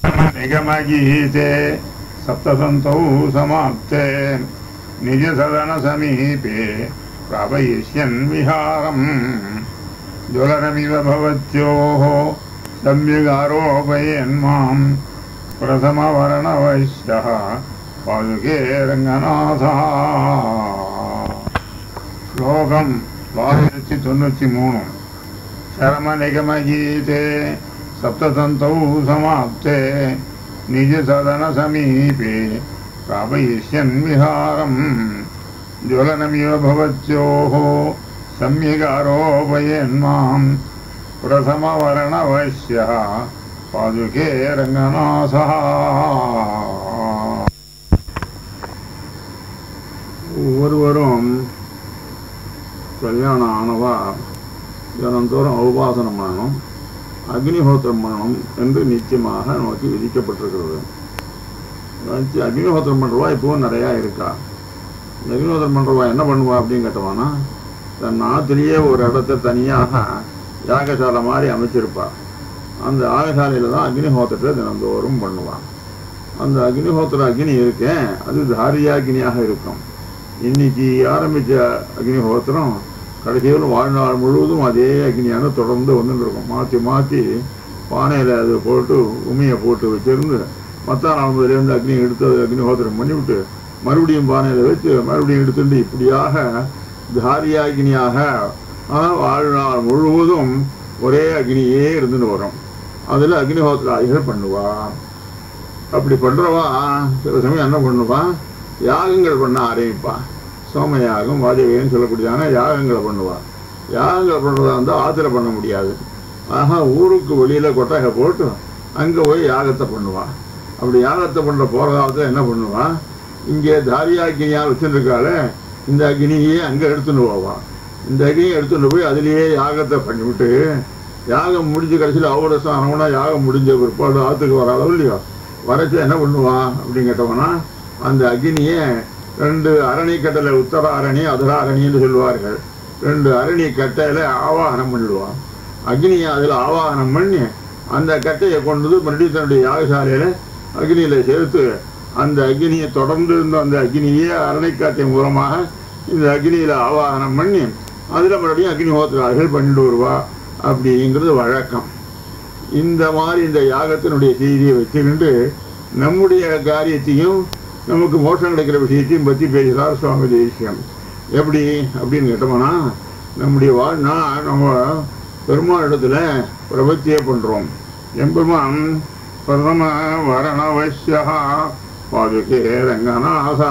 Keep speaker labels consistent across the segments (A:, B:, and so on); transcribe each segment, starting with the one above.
A: निगमगीते सप्तसन्तौ समाप्ते निजसदनसमीपे प्रापयिष्यन् विहारम् ज्वलनमिव भवत्योः सम्यगारोपयन्माम् प्रथमवर्णवैश्यः पादुके रङ्गनाथः श्लोकम् ஆயிரத்தி தொண்ணூற்றி மூணு शरमनिगमगीते सप्ततन्तौ समाप्ते निजसदनसमीपे प्रापयिष्यन् विहारम् ज्वलनमिव भवत्योः सम्यगारोपयन्माम् प्रथमवर्णवैश्यः पादुके रङ्गनाथः ஒவ்வொருவரும் கல்யாணம் ஆனவா தினந்தோறும் உபாசனம் பண்ணணும் அக்னிஹோத்திரம் பண்ணணும் என்று நிச்சயமாக நமக்கு விதிக்கப்பட்டிருக்கிறது வச்சு அக்னிஹோத்திரம் பண்ணுறவா இப்போவும் நிறையா இருக்கா இந்த அக்னிஹோத்திரம் பண்ணுறவா என்ன பண்ணுவா அப்படின்னு கேட்டவானா தன் நாட்டிலேயே ஒரு இடத்த தனியாக யாகசாலை மாதிரி அமைச்சிருப்பா அந்த யாகசாலையில் தான் அக்னிஹோத்திரத்தை தினந்தோறும் பண்ணுவான் அந்த அக்னிஹோத்திர அக்னி இருக்கேன் அது தாரியாக்னியாக இருக்கும் இன்னைக்கு ஆரம்பித்த அக்னிஹோத்திரம் கடைசியில் வாழ்நாள் முழுவதும் அதே அக்னியான தொடர்ந்து வந்துட்டு இருக்கும் மாற்றி மாற்றி பானையில் அது போட்டு உமையை போட்டு வச்சிருந்து மற்ற நாள் முதலேருந்து அக்னி எடுத்து அது அக்னிஹோத்திரம் பண்ணிவிட்டு மறுபடியும் பானையில் வச்சு மறுபடியும் எடுத்துட்டு இப்படியாக தாரியாகினியாக ஆனால் வாழ்நாள் முழுவதும் ஒரே அக்னியே இருந்துன்னு வரும் அதில் அக்னிஹோத்திர ஆகிகள் பண்ணுவா அப்படி பண்ணுறவா சில சமயம் என்ன பண்ணுவா யாகங்கள் பண்ண ஆரம்பிப்பா சோமயாகம் வாஜகம்னு சொல்லக்கூடியதான யாகங்களை பண்ணுவா யாகங்களை பண்ணுறதா இருந்தால் ஆற்றுல பண்ண முடியாது ஆக ஊருக்கு வெளியில் கொட்டகை போட்டு அங்கே போய் யாகத்தை பண்ணுவான் அப்படி யாகத்தை பண்ணுற போகிற காலத்தில் என்ன பண்ணுவான் இங்கே தாரியாக்கினியாக வச்சுருக்காளே இந்த அக்னியே அங்கே எடுத்துன்னு போவான் இந்த அக்னியை எடுத்துட்டு போய் அதுலேயே யாகத்தை பண்ணிவிட்டு யாகம் முடிஞ்ச கடைசியில் அவரசம் ஆனவனா யாகம் முடிஞ்ச பிற்பாடு ஆற்றுக்கு வர அளவு இல்லையோ வரைச்சு என்ன பண்ணுவான் அப்படின்னு கேட்டவனா அந்த அக்னியை ரெண்டு அரணி கட்டளை உத்தர அரணி அதர அரணின்னு சொல்லுவார்கள் ரெண்டு அரணி கட்டையில ஆவாகனம் பண்ணிடுவான் அக்னியை அதில் ஆவாகனம் பண்ணி அந்த கட்டையை கொண்டு வந்து மறுபடியும் தன்னுடைய யாகசாலையில அக்னியில சேர்த்து அந்த அக்னியை தொடர்ந்து இருந்த அந்த அக்னியே அரணைக்காட்டை மூலமாக இந்த அக்னியில ஆவாகனம் பண்ணி அதில் மறுபடியும் அக்னிஹோத்திரார்கள் பண்ணிட்டு வருவா அப்படிங்கிறது வழக்கம் இந்த மாதிரி இந்த யாகத்தினுடைய செய்தியை வச்சுக்கிட்டு நம்முடைய காரியத்தையும் நமக்கு மோட்சம் கிடைக்கிற விஷயத்தையும் பற்றி பேசுகிறார் சுவாமி தேசியம் எப்படி அப்படின்னு கேட்டோம்னா நம்முடைய வாழ்னா நம்ம பெருமாள் இடத்துல பிரபத்தியே பண்ணுறோம் எம்பெருமான் பிரதம வரணவசியா பாதுகே ரங்கநாதா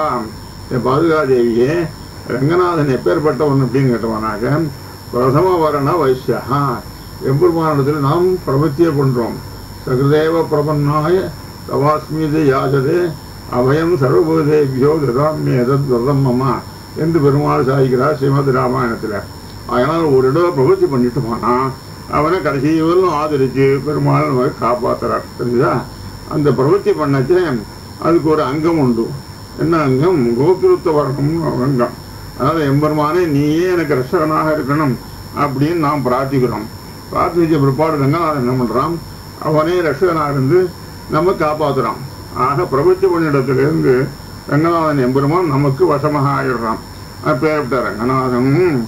A: என் பாதுகாதேவியே ரங்கநாதன் எப்பேற்பட்டவன் அப்படின்னு கேட்டவனாக்க பிரதம வரண வைசியா எம்பெருமானிடத்தில் நாம் பிரபத்தியே பண்ணுறோம் சகிருதேவ பிரபன்னாய தவாஸ்மீது யாசதே அபயம் சர்வபூதேபியோ ததாமியதத் விரதம் அம்மா என்று பெருமாள் சாதிக்கிறார் ஸ்ரீமத் ராமாயணத்தில் அதனால் ஒரு இடம் பிரபத்தி பண்ணிட்டு போனா அவனை கடைசி வரலும் ஆதரித்து பெருமாள் நமக்கு காப்பாத்துறார் தெரியுதா அந்த பிரவൃத்தி பண்ணச்சே அதுக்கு ஒரு அங்கம் உண்டு என்ன அங்கம் கோபிருத்த வரணும்னு ஒரு அங்கம் அதனால் எம்பெருமானே நீயே எனக்கு ரசகனாக இருக்கணும் அப்படின்னு நாம் பிரார்த்திக்கிறோம் பிரார்த்திச்ச பிற்பாடு ரங்கநாதன் என்ன பண்ணுறான் அவனே ரசகனாக இருந்து நம்ம காப்பாற்றுறான் ஆக பிரபுத்தி பண்ணிடத்திலிருந்து ரங்கநாதன் எம்பெருமான் நமக்கு வசமாக ஆயிடுறான் அப்பேற்பட்ட ரங்கநாதன்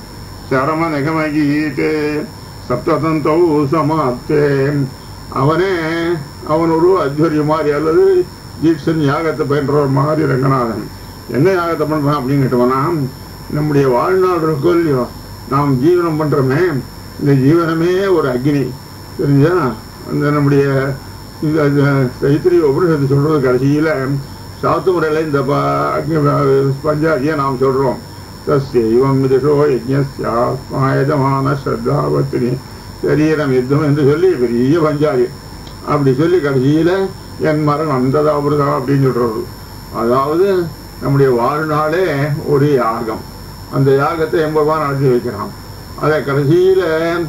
A: சரம நிகமகீட்டே சப்ததந்தௌ சமாப்தே அவனே அவன் ஒரு அத்வரிய மாதிரி அல்லது தீட்சன் யாகத்தை பயின்றவர் மாதிரி ரங்கநாதன் என்ன யாகத்தை பண்றான் அப்படின்னு கேட்டவனா நம்முடைய வாழ்நாள் இருக்கோ இல்லையோ நாம் ஜீவனம் பண்றோமே இந்த ஜீவனமே ஒரு அக்னி தெரிஞ்சா அந்த நம்முடைய இந்த இந்த தைத்திரி உபனிஷத்து சொல்றது கடைசியில சாத்து முறையில் இந்த ப- அக்னி பஞ்சாதியை நாம் சொல்றோம் தஸ்யைவம் விதுஷோ யஜ்ஞஸ்யாத்மாயஜமான ஸ்ரத்தாவத்தினி சரீரம் யுத்தம் என்று சொல்லி பெரிய பஞ்சாதி அப்படி சொல்லி கடைசியில என் மரணம் ததாபிரதா அப்படின்னு சொல்றது அதாவது நம்முடைய வாழ்நாளே ஒரு யாகம் அந்த யாகத்தை எம்பருவா நடத்தி வைக்கிறான் அதை கடைசியில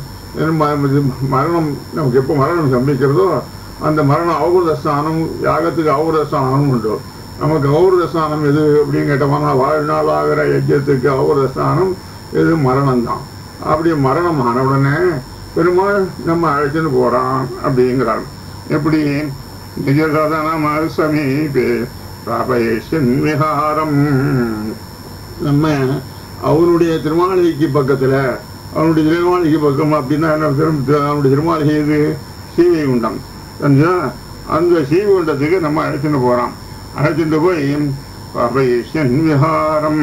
A: ம- இது மரணம் நமக்கு எப்போ மரணம் சம்பிக்கிறதோ அந்த மரணம் அவகுத ஸ்நானம் யாகத்துக்கு அவகுத ஸ்நானம் உண்டு நமக்கு அவகுத ஸ்நானம் எது அப்படின்னு கேட்டோம்னா வாழ்நாள் ஆகிற யஜ்யத்துக்கு அவகுத ஸ்நானம் இது மரணம் தான் அப்படி மரணம் ஆன உடனே பெருமாள் நம்ம அழைச்சின்னு போறான் அப்படிங்கிறார் எப்படி நிஜசதனம சமீபே பிராபயேஷன் விஹாரம் நம்ம அவனுடைய திருமாளிகைக்கு பக்கத்துல அவனுடைய திருமாளிகை பக்கம் அப்படின்னா என்ன அர்த்தம்? அவனுடைய திருமாளிகை இது ஸ்ரீவைகுண்டம் தெரிஞ்சா அந்த ஸ்ரீவைகுண்டத்துக்கு நம்ம அழைச்சிட்டு போறோம் அழைச்சிட்டு போய் பாபயேஷன் விஹாரம்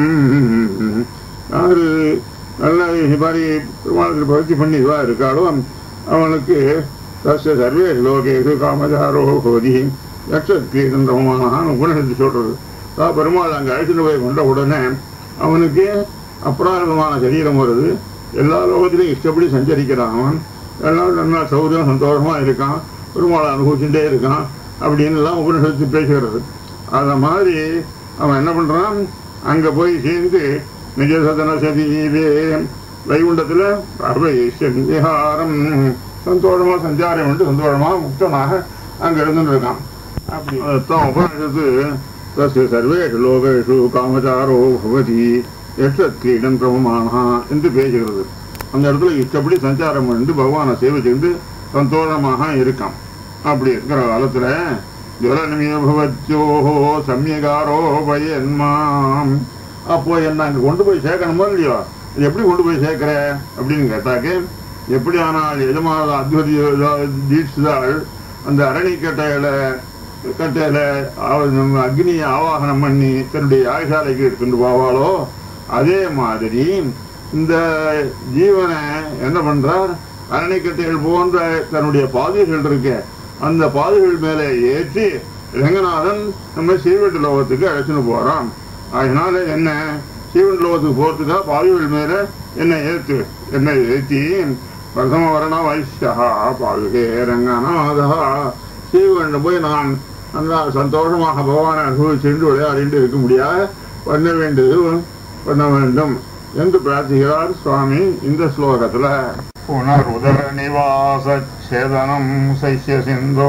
A: யாரு நல்ல இது மாதிரி பெருமாளுக்கு பக்தி பண்ணி இதுவா இருக்காளோ அவனுக்கு தஸ்ய சர்வே லோகேஷு காமதாரோ கோதி யக்ஷத்கீதன்றமான உபநிஷத்து சொல்றது அதாவது பெருமாள் அங்கே அழைச்சிட்டு போய் கொண்ட உடனே அவனுக்கு அப்ராதமான சரீரம் வருது எல்லா லோகத்திலையும் இஷ்டப்படி சஞ்சரிக்கிறான் அவன் எல்லாம் நல்லா சௌரியம் சந்தோஷமா இருக்கான் பெருமாளை அனுபவிச்சுட்டே இருக்கான் அப்படின்னு எல்லாம் உபநிஷத்து பேசுகிறது அத மாதிரி அவன் என்ன பண்றான் அங்க போய் சேர்ந்து நிஜசதன சதீரே வைகுண்டத்துல அபயேஷன் விஹாரம் சந்தோஷமா சஞ்சாரம் வந்து சந்தோஷமா முக்தனாக அங்க இருந்துட்டு இருக்கான் அப்படி அதான் உபநிஷத்து தஸ்ய சர்வேஷு லோகேஷு காமச்சாரோ பவதி யக்ஷத்ரீடன் பிரபமானா என்று பேசுகிறது அந்த இடத்துல இஷ்டப்படி சஞ்சாரம் பண்ணி பகவானை சேவை செய்து சந்தோஷமாக இருக்கான் அப்படி இருக்கிற காலத்துல ஜுவலனிமிய பவத்யோஹோ சமயகாரோ பயன்மாம் அப்போ என்ன அங்க கொண்டு போய் சேர்க்கணுமோ இல்லையோ இது எப்படி கொண்டு போய் சேர்க்கிற அப்படின்னு கேட்டாக்க எப்படி ஆனால் எஜமான அத்வதி தீட்சிதாள் அந்த அரணிக்கட்டையில கட்டையில அவ- நம்ம அக்னியை ஆவாகனம் பண்ணி தன்னுடைய யாகசாலைக்கு எடுத்துட்டு போவாளோ அதே மாதிரி இந்த ஜீவனை என்ன பண்றார் அரணிக்கட்டைகள் போன்ற தன்னுடைய பாதைகள் இருக்க அந்த பாதைகள் மேலே ஏற்றி ரங்கநாதன் நம்ம சீவெட்டு லோகத்துக்கு அழைச்சிட்டு போறான் அதனால என்ன சீவன் லோகத்துக்கு போறதுக்கா பாதைகள் மேல என்ன ஏத்து என்ன ஏற்றி பிரதம வரண வைஷ்யா பாதுகே ரங்கநாதா சீவன் போய் நான் நல்லா சந்தோஷமாக பகவானை அனுபவிச்சுட்டு விளையாடிட்டு இருக்க முடியாது பண்ண வேண்டியது பண்ண வேண்டும் என்று பிரார்த்திக்கிறார் சுவாமி இந்த ஸ்லோகத்துல புனருதர நிவாச சேதனம் சைஷ்ய சிந்தோ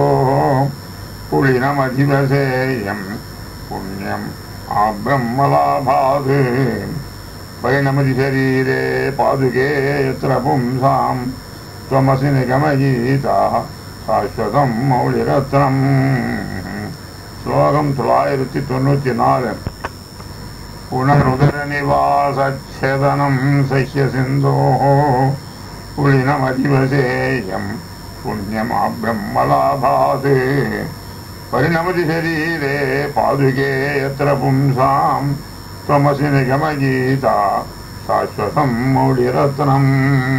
A: புலினம் அதிவசேயம் புண்ணியம் ஆப்ரம்மலாபாது பரிணமதி சரீரே பாதுகே யத்ர பும்சாம் त्वमसि निगमयीता சாஸ்வதம் மௌலிரத்னம் ஸ்லோகம் தொள்ளாயிரத்தி தொண்ணூத்தி நாலு புனருதர நிவாசேதனம் சைஷ்ய சிந்தோ புலினமதிவசேயம் புண்ணியமாபிரம்மலாபாத் பரிணமதி சரீரே பாதுகே யத்ர பும்சாம் त्वमसि निगमगीता சாஸ்வதம் மௌலிரத்னம்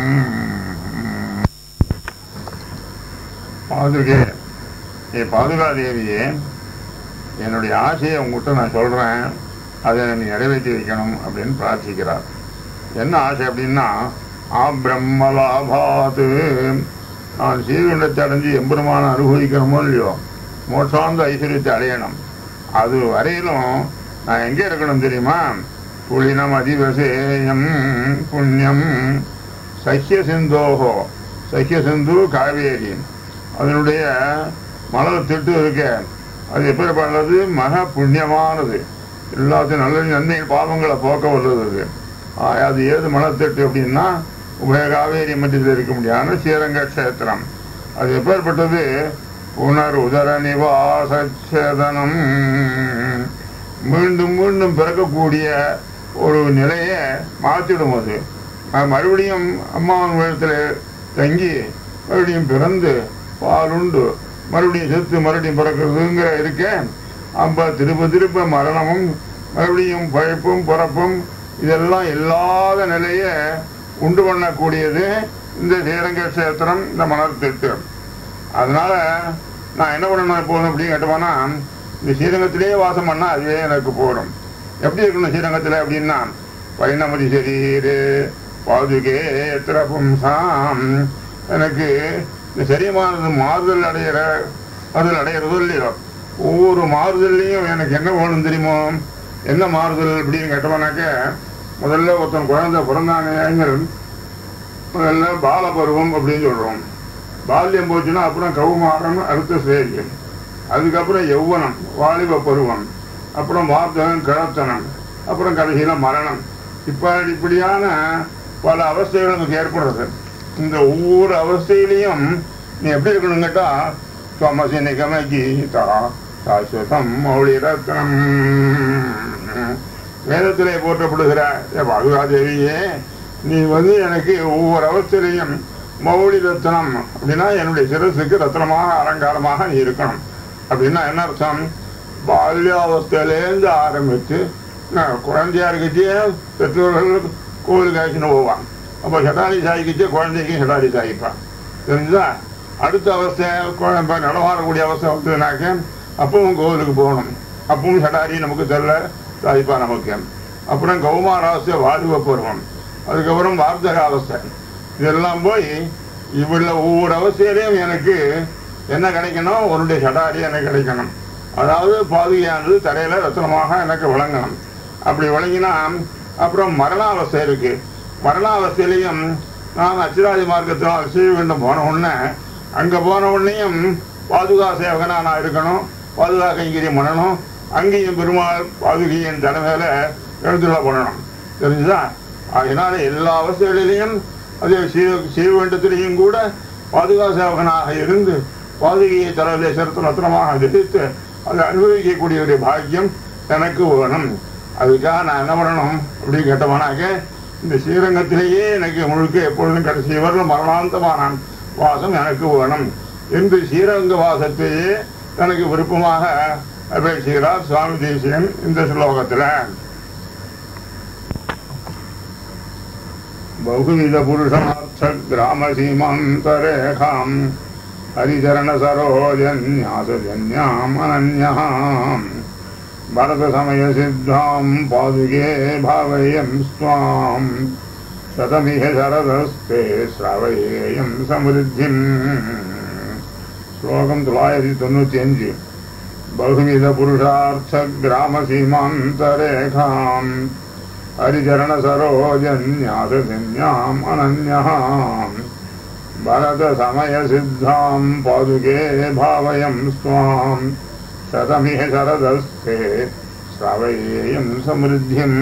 A: பாதுகே ஏ பாதுகா தேவியே என்னுடைய ஆசையை உங்ககிட்ட நான் சொல்றேன் அதை நீ நிறைவேற்றி வைக்கணும் அப்படின்னு பிரார்த்திக்கிறார் என்ன ஆசை அப்படின்னா ஆ பிரம்மலாபாத்து நான் சீர்குண்டத்தை அடைஞ்சு எம்பெருமான அனுபவிக்கணுமோ இல்லையோ மோட்சாந்த ஐஸ்வர்யத்தை அடையணும் அது வரையிலும் நான் எங்கே இருக்கணும் தெரியுமா புலினம் அதிவசேயம் புண்ணியம் சஹ்ய சிந்தோகோ சஹ்ய சிந்து காவேரி அதனுடைய மலர் திட்டு இருக்க அது எப்படிப்பட்டது மகா புண்ணியமானது எல்லாத்தையும் நல்ல நன்மை பாவங்களை போக்க வல்லது அது ஆ, அது ஏது மலத்திட்டு அப்படின்னா உபய காவேரி மத்தியில் இருக்க முடியாத ஸ்ரீரங்க கஷேத்திரம் அது எப்பேற்பட்டது புனர் உதர நிவாசேதனம் மீண்டும் மீண்டும் பிறக்கக்கூடிய ஒரு நிலையை மாற்றிடும் அது அது மறுபடியும் அம்மாவின் இடத்துல தங்கி மறுபடியும் பிறந்து பாலுண்டு மறுபடியும் செத்து மறுபடியும் பிறக்கிறதுங்கிற இருக்க அப்ப திரும்ப திரும்ப மரணமும் மறுபடியும் பழைப்பும் பிறப்பும் இதெல்லாம் இல்லாத நிலையை உண்டு பண்ணக்கூடியது இந்த ஸ்ரீரங்க கஷேத்திரம் இந்த மலர் திட்டு அதனால நான் என்ன பண்ணணும் எப்போதும் அப்படின்னு கேட்டோம்னா இந்த ஸ்ரீரங்கத்திலேயே வாசம் பண்ணா அதுவே எனக்கு போடும் எப்படி இருக்கணும் ஸ்ரீரங்கத்தில் அப்படின்னா வைணமதி சரீரு பாதுகே எத்திர பும்சாம் எனக்கு இந்த சரியமானது மாறுதல் அடையிற மாறுதல் அடையிறதோ இல்லையோ ஒவ்வொரு மாறுதல்லையும் எனக்கு என்ன வேணும் தெரியுமோ என்ன மாறுதல் அப்படின்னு கேட்டோம்னாக்க முதல்ல ஒருத்தன் குழந்தை பிறந்தானேங்கிற முதல்ல பால பருவம் அப்படின்னு சொல்றோம் பால்யம் போச்சுன்னா அப்புறம் கவுமாரம் அடுத்த ஸ்டேஜ் அதுக்கப்புறம் யௌவனம் வாலிப பருவம் அப்புறம் வார்த்தகம் கிழத்தனம் அப்புறம் கடைசியில மரணம் இப்ப இப்படியான பல அவஸ்தைகள் நமக்கு ஏற்படுறது இந்த ஒவ்வொரு அவஸ்தையிலையும் நீ எப்படி இருக்கணும் கேட்டா
B: துவமசி நிகம கீதா சாஸ்வதம் மௌளி ரத்னம் வேதத்திலே போற்றப்படுகிற ஏ பாதுகாதேவியே நீ வந்து எனக்கு ஒவ்வொரு அவஸ்தையிலையும் மௌளி ரத்னம் அப்படின்னா என்னுடைய சிரசுக்கு ரத்னமாக அலங்காரமாக நீ இருக்கணும் அப்படின்னா என்ன அர்த்தம் பால்யாவஸ்தையிலேருந்து ஆரம்பித்து நான் குழந்தையா இருக்குச்சே பெற்றோர்கள் கோவிலுக்கு அழைச்சின்னு போவான் அப்போ சட்டாரி சாய்க்குச்சே குழந்தைக்கும் சட்டாரி சாய்ப்பான் தெரிஞ்சுதா அடுத்த அவஸ்தை குழந்தை இப்ப நடமாடக்கூடிய அவஸ்தை வந்ததுனாக்க அப்பவும் கோவிலுக்கு போகணும் அப்பவும் சட்டாரி நமக்கு தெரியல சாய்ப்பா நமக்கு அப்புறம் கௌமாராவஸ்தை வாலிப பருவம் அதுக்கப்புறம் வார்த்தக அவஸ்தை இதெல்லாம் போய் இவ்வளோ ஒவ்வொரு அவஸ்தையிலையும் எனக்கு என்ன கிடைக்கணும் உன்னுடைய சடாரி எனக்கு கிடைக்கணும் அதாவது பாதுகையானது தரையில ரத்னமாக எனக்கு வழங்கணும் அப்படி வழங்கினா அப்புறம் மரணாவஸ்தை இருக்கு மரணாவஸ்தையிலையும் நான் அச்சிராதி மார்க்கத்தினால் ஸ்ரீவைகுண்டம் போன உடனே அங்க போன உடனேயும் பாதுகா சேவகனா நான் இருக்கணும் பாதுகா கைங்கரியம் பண்ணணும் அங்கேயும் பெருமாள் பாதுகையின் தலைமையில எழுந்துள்ள பண்ணணும் தெரிஞ்சுதா அதனால எல்லா அவஸ்தைகளிலையும் அதே சீவ சீவகண்டத்திலையும் கூட பாதுகா சேவகனாக இருந்து பாதுகையை தலையிலே சிறத்து ரத்னமாக திட்டு அதை அனுபவிக்கக்கூடிய ஒரு பாக்கியம் எனக்கு வேணும் அதுக்காக நான் என்ன பண்ணணும் அப்படின்னு கேட்டவனாக்க இந்த ஸ்ரீரங்கத்திலேயே எனக்கு முழுக்க எப்பொழுதும் கடைசி வரலும் மரணாந்தமான வாசம் எனக்கு வேணும் என்று ஸ்ரீரங்க வாசத்தையே தனக்கு விருப்பமாக அபேட்சிக்கிறார் சுவாமி தேசியன் இந்த ஸ்லோகத்தில் बहुविध पुरुषार्थ ग्राम सीमान्तरेखाम् हरिचरण सरोजन्यासजन्याम् अनन्यहाम् भरत समय सिद्धाम् पादुके भावयम् स्वाम् शतमिह शरदस्ते श्रावयेयम् समृद्धिम् श्लोकम् தொள்ளாயிரத்தி தொண்ணூத்தி அஞ்சு बहुविध पुरुषार्थ ग्राम सीमान्तरेखाम् हरिचरण सरोजन्यासजन्याम् अनन्यहाम् भरत समय सिद्धाम् पादुके भावयम् स्वाम् शतमिह शरदस्ते श्रावयेयम् समृद्धिम्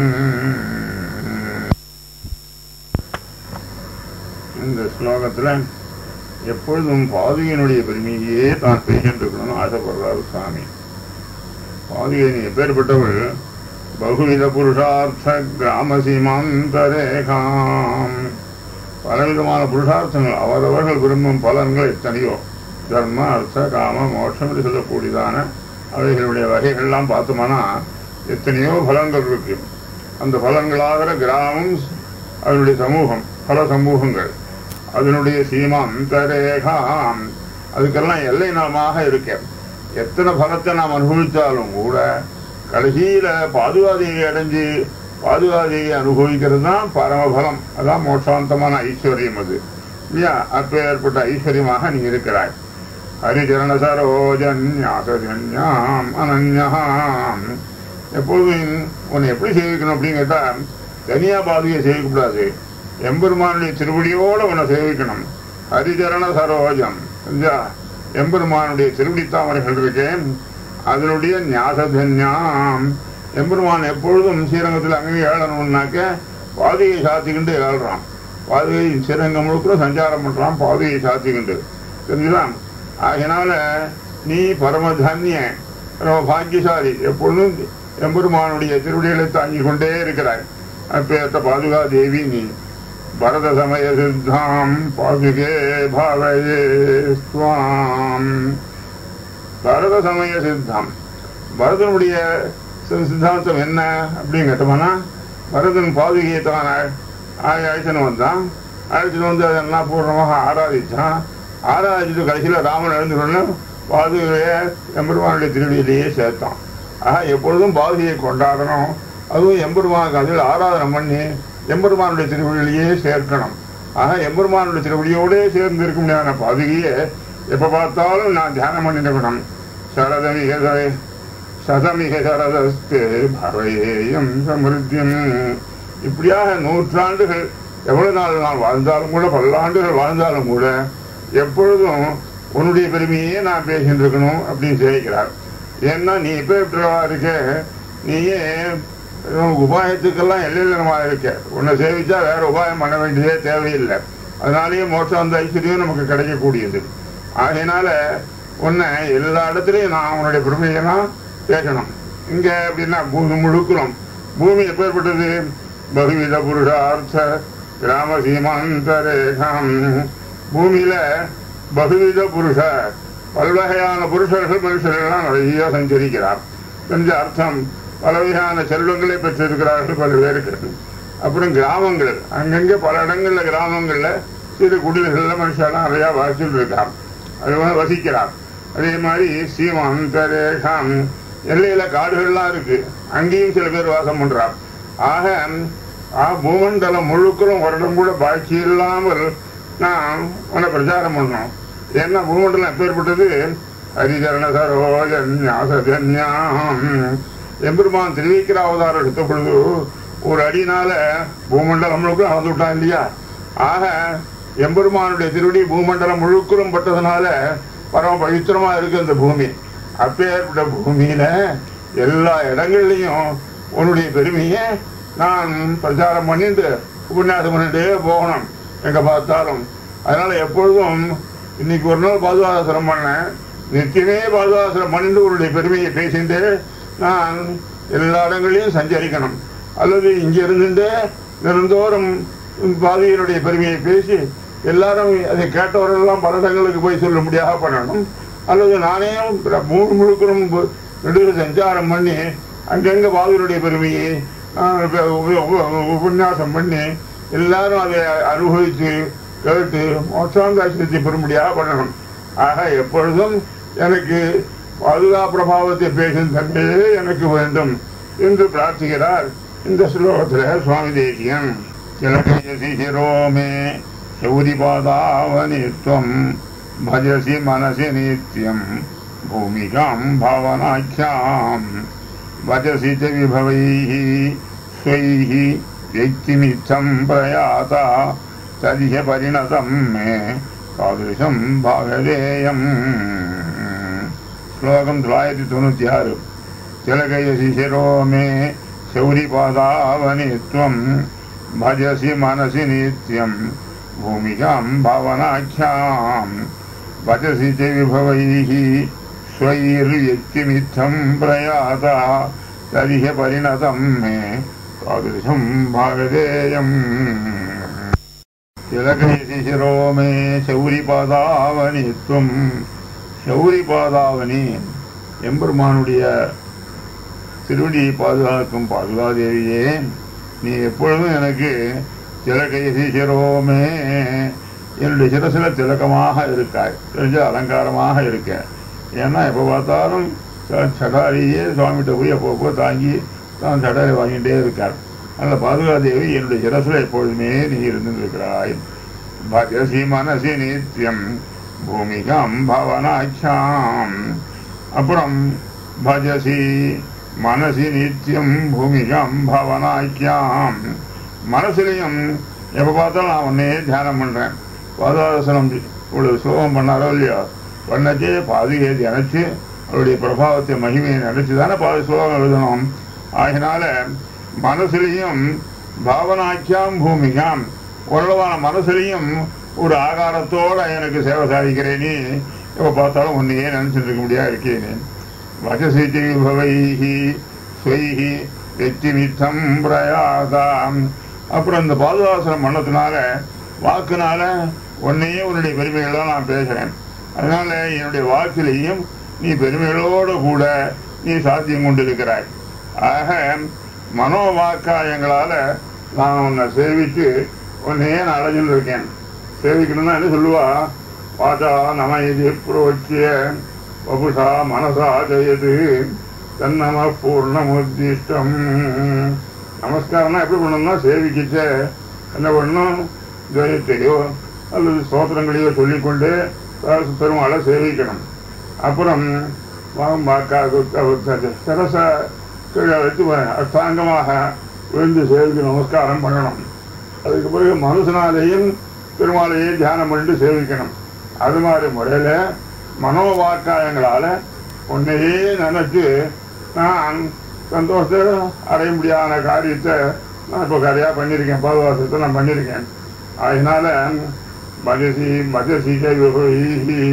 B: இந்த ஸ்லோகத்துல எப்பொழுதும் பாதுகையினுடைய பெருமையே தான் பேசிட்டு ஆசைப்படுறாரு சுவாமி பாதுகை நீ எப்பேற்பட்டவள் பகுவித புருஷார்த்த கிராம சீமாந்தரேகாம் பலவிதமான புருஷார்த்தங்கள் அவரவர்கள் விரும்பும் பலன்கள் எத்தனையோ தர்ம அர்த்த காம மோட்சம் என்று சொல்லக்கூடியதான அவைகளுடைய வகைகள்லாம் பார்த்தோம்னா எத்தனையோ பலன்கள் இருக்கு அந்த பலன்களாகிற கிராமம் அதனுடைய சமூகம் பல சமூகங்கள் அதனுடைய சீமாந்தரேகாம் அதுக்கெல்லாம் எல்லை நலமாக இருக்கேன் எத்தனை பலத்தை நாம் அனுபவித்தாலும் கூட கடைசியில பாதுகாதியை அடைஞ்சு பாதுகாதியை அனுபவிக்கிறது தான் பரமபலம் அதான் மோட்சாந்தமான ஐஸ்வர்யம் அது இல்லையா அப்பேற்பட்ட ஐஸ்வர்யமாக நீ இருக்கிறாய் ஹரிச்சரண சரோஜன்யாசன்யாம் அனன்யாம் எப்போதும் உன்னை எப்படி சேவிக்கணும் அப்படின்னு கேட்டா தனியா பாதுகையை சேவிக்கக்கூடாது எம்பெருமானுடைய திருவடியோட உன்னை சேவிக்கணும் ஹரிச்சரண சரோஜம் சரிஞ்சா எம்பெருமானுடைய திருவடி தாமரைகள் இருக்கேன் அதனுடைய ஞாசதன்யாம் எம்பெருமான் எப்பொழுதும் ஸ்ரீரங்கத்தில் அங்கே ஏழணும்னாக்க பாதுகையை சாத்திக்கிண்டு ஏழ்றான் பாதுகை ஸ்ரீரங்கம் முழுக்க சஞ்சாரம் பண்றான் பாதுகையை சாத்திக்கிண்டு தெரிஞ்சுதான் ஆகினால நீ பரமதன்ய ரொம்ப பாக்கியசாலி எப்பொழுதும் எம்பெருமானுடைய திருவடிகளை தாங்கிக் கொண்டே இருக்கிறாய் அப்பேற்ற பாதுகா தேவி நீ பரத சமய சித்தாம் பாதுகே பாவயே ஸ்வாம் பரத சமய சித்தம் பரதனுடைய சி- சித்தாந்தம் என்ன அப்படின்னு கேட்டோம்னா பரதன் பாதுகையை தான் அழைச்சனு வந்தான் அழைச்சிட்டு வந்து அதெல்லாம் பூர்ணமாக ஆராதிச்சான் ஆராதிச்சுட்டு கடைசியில் ராமன் எழுந்துக்கொண்டு பாதுகையை எம்பெருமானுடைய திருடியிலேயே சேர்த்தான் ஆக எப்பொழுதும் பாதுகையை கொண்டாடணும் அதுவும் எம்பெருமானுக்கு அதில் ஆராதனை பண்ணி எம்பெருமானுடைய திருவடியிலேயே சேர்க்கணும் ஆக எம்பெருமானுடைய திருவடியோடே சேர்ந்து இருக்க முடியாத பாதுகையை எப்ப பார்த்தாலும் நான் தியானம் பண்ணிருக்கணும் சரதமிக சர- சதமிக சரதஸ்து பவையேயம் சமிருத்தியம் இப்படியாக நூற்றாண்டுகள் எவ்வளவு நாள் நான் வாழ்ந்தாலும் கூட பல்லாண்டுகள் வாழ்ந்தாலும் கூட எப்பொழுதும் உன்னுடைய பெருமையே நான் பேசிட்டு இருக்கணும் அப்படின்னு சேவிக்கிறார் ஏன்னா நீ எப்ப இருக்க நீயே உனக்கு உபாயத்துக்கெல்லாம் எல்லையிலமா இருக்க உன்னை சேவிச்சா வேற உபாயம் பண்ண வேண்டியதே தேவையில்லை அதனாலேயே மோட்சம் அந்த ஐஸ்வர்யம் நமக்கு கிடைக்கக்கூடியது ஆகையினால உன்னை எல்லா இடத்துலையும் நான் உன்னுடைய பெருமையெல்லாம் பேசணும் இங்க அப்படின்னா பூமி முழுக்கிறோம் பூமி எப்பேற்பட்டது பகுவித புருஷார்த்த கிராம சீமாந்த ரேகம் பூமியில பகுவித புருஷ பல்வகையான புருஷர்கள் மனுஷர்கள்லாம் நிறைய சஞ்சரிக்கிறார் என்ற அர்த்தம் பலவகையான செல்வங்களை பெற்றிருக்கிறார்கள் பல பேருக்கு அப்புறம் கிராமங்கள் அங்கங்கே பல இடங்கள்ல கிராமங்கள்ல சிறு குடில்கள்ல மனுஷெல்லாம் நிறையா வசிச்சுட்டு இருக்கார் அது வந்து வசிக்கிறார் அதே மாதிரி சீமாந்த ரேகாம் எல்லையில காடுகள்லாம் இருக்கு அங்கேயும் சில பேர் வாசம் பண்றார் ஆக ஆ, பூமண்டலம் முழுக்களும் வருடம் கூட பாக்கி இல்லாமல் நான் உன்னை பிரச்சாரம் பண்ணோம் ஏன்னா பூமண்டலம் எப்பேற்பட்டது ஹரிச்சரண சரோஜன்யாசன்யாம் எம்பெருமான் திருவிக்கிற அவதாரம் எடுத்த பொழுது ஒரு அடினால பூமண்டலம் முழுக்க அளந்து விட்டான் இல்லையா ஆக எம்பெருமானுடைய திருவடி பூமண்டலம் முழுக்கலும் பட்டதுனால பரம பவித்திரமா இருக்கு அந்த பூமி அப்பேற்பட்ட பூமியில எல்லா இடங்கள்லையும் உன்னுடைய பெருமையை நான் பிரச்சாரம் பண்ணிட்டு உபன்யாசம் பண்ணிட்டே போகணும் எங்க பார்த்தாலும் அதனால எப்பொழுதும் இன்னைக்கு ஒரு நாள் பாதுகாசனம் பண்ணேன் நித்தியமே பாதுகாசனம் பண்ணிட்டு உன்னுடைய பெருமையை பேசிட்டு நான் எல்லா இடங்களையும் சஞ்சரிக்கணும் அல்லது இங்க இருந்துட்டு தினந்தோறும் உன் பாதையினுடைய பெருமையை பேசி எல்லாரும் அதை கேட்டவரெல்லாம் பல இடங்களுக்கு போய் சொல்ல முடியாத பண்ணணும் அல்லது நானே மூணு முழுக்கணும் நடுவில் சஞ்சாரம் பண்ணி அங்கங்க பாதையினுடைய பெருமையை நான் உப- உப- உப- உபன்யாசம் பண்ணி எல்லாரும் அதை அனுபவித்து கேட்டு மோட்சாந்தாட்சியத்தை பெறும்படியாக பண்ணணும் ஆக எப்பொழுதும் எனக்கு பாதுகா பிரபாவத்தை பேசும் தன்மையே எனக்கு வேண்டும் என்று பிரார்த்திக்கிறார் இந்த ஸ்லோகத்தில் சுவாமி தேசியன் திலகயசி சிரோமே சௌரிபாதாவனித்வம் பஜசி மனசி நித்யம் பூமிகாம் பாவனாख्याम् वचसि च विभवैः स्वैः व्यक्तिमित्थं प्रयाता तदिह परिणतं मे तादृशं भागधेयम् श्लोकं தொள்ளாயிரத்தி தொண்ணூற்றி ஆறு திலகயசி சிரோ மே சௌரிபாதாவனி त्वं भजसि मनसि नित्यं भूमिकां भावनाख्याम् वचसि च विभवैः स्वैर्व्यक्तिमित्थं प्रयाता तदिह परिणतं मे तादृशं भागधेयम् तिलकयसि शिरो मे शौरिपादावनि त्वं சௌரிபாதாவனி எம்பெருமானுடைய திருவடியை பாதுகாக்கும் பாதுகாதேவியே நீ எப்பொழுதும் எனக்கு திலகையசி சிரோமே என்னுடைய சிரசில திலக்கமாக இருக்காய் தெரிஞ்ச அலங்காரமாக இருக்க ஏன்னா எப்போ பார்த்தாலும் ச- சடாரியே சுவாமிகிட்ட போய் அப்பப்போ தாங்கி தான் சடாரி வாங்கிட்டே இருக்கார் அந்த பாதுகாதேவி என்னுடைய சிரசில் எப்பொழுதுமே நீ இருந்திருக்கிறாய் பஜசி மனசி நித்தியம் பூமிகாம் பவனாச்சாம் அப்புறம் பஜசி மனசி நித்தியம் பூமிகாம் பவனாக்கியாம் மனசுலையும் எப்போ பார்த்தாலும் நான் உன்னையே தியானம் பண்ணுறேன் பாதாசனம் இவ்வளவு ஸ்லோகம் பண்ணாரோ இல்லையோ பண்ணச்சே பாதுகையை நினைச்சு அவருடைய பிரபாவத்தை மகிமையை நினைச்சு தானே பாதி ஸ்லோகம் எழுதணும் ஆகினால மனசுலையும் பாவனாக்கியாம் பூமிகாம் ஓரளவான மனசுலையும் ஒரு ஆகாரத்தோட எனக்கு சேவை சாதிக்கிறேனே எப்போ பார்த்தாலும் உன்னையே நினைச்சிட்டு இருக்க முடியாது இருக்கேனே வசசித்தி விபவைஹி ஸ்வைஹி வெற்றிமித்தம் பிரயாதாம் அப்புறம் இந்த பாதுகாசனம் பண்ணதுனால வாக்குனால உன்னையே உன்னுடைய பெருமைகளெல்லாம் நான் பேசுறேன் அதனால என்னுடைய வாக்கிலையும் நீ பெருமைகளோடு கூட நீ சாத்தியம் கொண்டிருக்கிறாய் ஆக மனோவாக்காயங்களால நான் உன்னை சேவித்து உன்னையே நான் அடைஞ்சுட்டு இருக்கேன் சேவிக்கணும்னா என்ன சொல்லுவா பாட்டா நம இது புரோச்சிய வபுஷா மனசா ஜெயது தன்னம பூர்ணமுத்திஷ்டம் நமஸ்காரம்னா எப்படி பண்ணணும்னா சேவிக்கிச்ச என்ன பண்ணணும் ஜெயத்தையோ அல்லது ஸ்தோத்திரங்களையோ சொல்லிக்கொண்டு பெருமாளை சேவிக்கணும் அப்புறம் சரச கீழே வச்சு அஷ்டாங்கமாக விழுந்து சேவிக்கு நமஸ்காரம் பண்ணணும் அதுக்கு பிறகு மனுஷனாலேயும் பெருமாளையே தியானம் பண்ணிட்டு சேவிக்கணும் அது மாதிரி முறையில் மனோவாக்காயங்களால் உன்னையே நினைச்சு நான் சந்தோஷத்தை அடைய முடியாத காரியத்தை நான் இப்போ கரையாக பண்ணியிருக்கேன் பாதுகாசத்தை நான் பண்ணியிருக்கேன் அதனால பஜசி பஜசி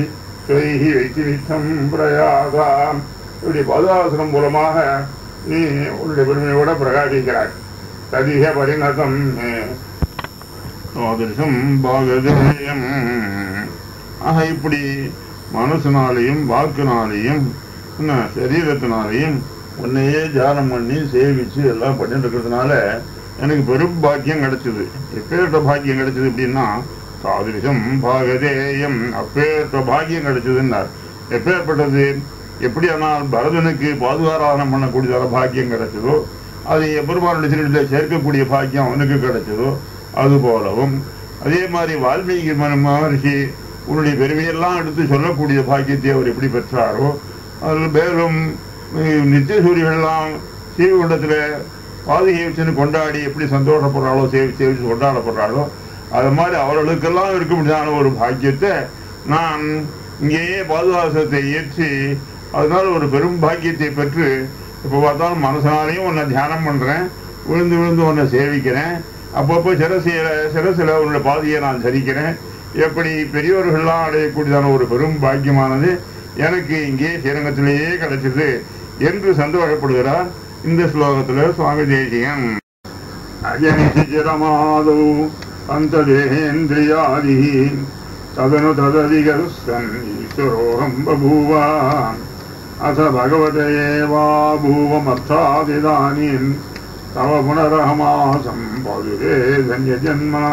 B: ஸ்வரிஹி வைத்திரித்தம் பிரயாதாம் இப்படி பதாசனம் மூலமாக நீ உன்னுடைய பெருமையோட பிரகாசிக்கிறாய் ததிக பரிணதம் மே தாதிருஷம் பாகதேயம் ஆக இப்படி மனசுனாலையும் வாக்குனாலையும் என்ன சரீரத்தினாலையும் உன்னையே தியானம் பண்ணி சேவிச்சு எல்லாம் பண்ணிட்டு இருக்கிறதுனால எனக்கு பெரும் பாக்கியம் கிடைச்சது எப்பேற்ற பாக்கியம் கிடைச்சது அப்படின்னா தாதிருஷம் பாகதேயம் அப்பேற்ற பாக்கியம் கிடைச்சதுன்னார் எப்பேற்பட்டது எப்படியானால் பரதனுக்கு பாதுகாராதனம் பண்ணக்கூடியதான பாக்கியம் கிடைச்சதோ அது பெருமானுடைய திருடத்தை சேர்க்கக்கூடிய பாக்கியம் அவனுக்கு கிடைச்சதோ அது போலவும் அதே மாதிரி வால்மீகி மன- மகர்ஷி உன்னுடைய பெருமையெல்லாம் எடுத்து சொல்லக்கூடிய பாக்கியத்தை அவர் எப்படி பெற்றாரோ அதில் மேலும் அஹ், நித்திய சூரியர்கள்லாம் ஸ்ரீகுண்டத்தில் பாதுகை வச்சுன்னு கொண்டாடி எப்படி சந்தோஷப்படுறாளோ சேவி சேவிச்சு கொண்டாடப்படுறாளோ அது மாதிரி அவர்களுக்கெல்லாம் இருக்க முடியாத ஒரு பாக்கியத்தை நான் இங்கேயே பாதுகாசத்தை ஏற்றி அதனால ஒரு பெரும் பாக்கியத்தை பெற்று இப்போ பார்த்தாலும் மனசனாலையும் உன்னை தியானம் பண்ணுறேன் விழுந்து விழுந்து உன்னை சேவிக்கிறேன் அப்பப்போ சிரசில சிரசில் உன்னுடைய பாதையை நான் சரிக்கிறேன் எப்படி பெரியோர்கள்லாம் அடையக்கூடியதான ஒரு பெரும் பாக்கியமானது எனக்கு இங்கே ஸ்ரீரங்கத்திலேயே கிடைச்சது என்று சந்தோஷப்படுகிறார் இந்த ஸ்லோகத்தில் சுவாமி தேசியன் அஜனிசிரமாதோ அந்ததேந்திரியாதி ததனு தததிகருஷ்டன் ஈஸ்வரோகம் பபூவா அச பகவதே வா பூவமர்த்தாதிதானீம் தவ புனரகமாசம் பதுரே தன்ய ஜன்மா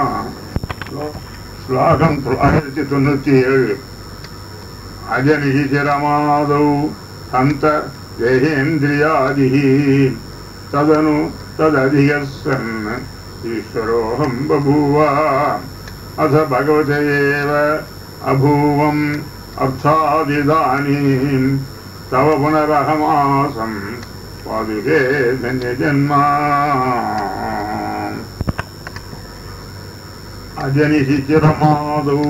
B: ஸ்லோகம் தொள்ளாயிரத்தி தொண்ணூத்தி ஏழு அஜனிசிரமாதௌ அந்த தேகேந்திரியாதிः तदनु तदधिगस्सन् ईश्वरोऽहं बभूव अथ भगवते एव अभूवम् अर्थादिदानीं तव पुनरहमासं पादुके धन्यजन्मा अजनिषि चिरमादौ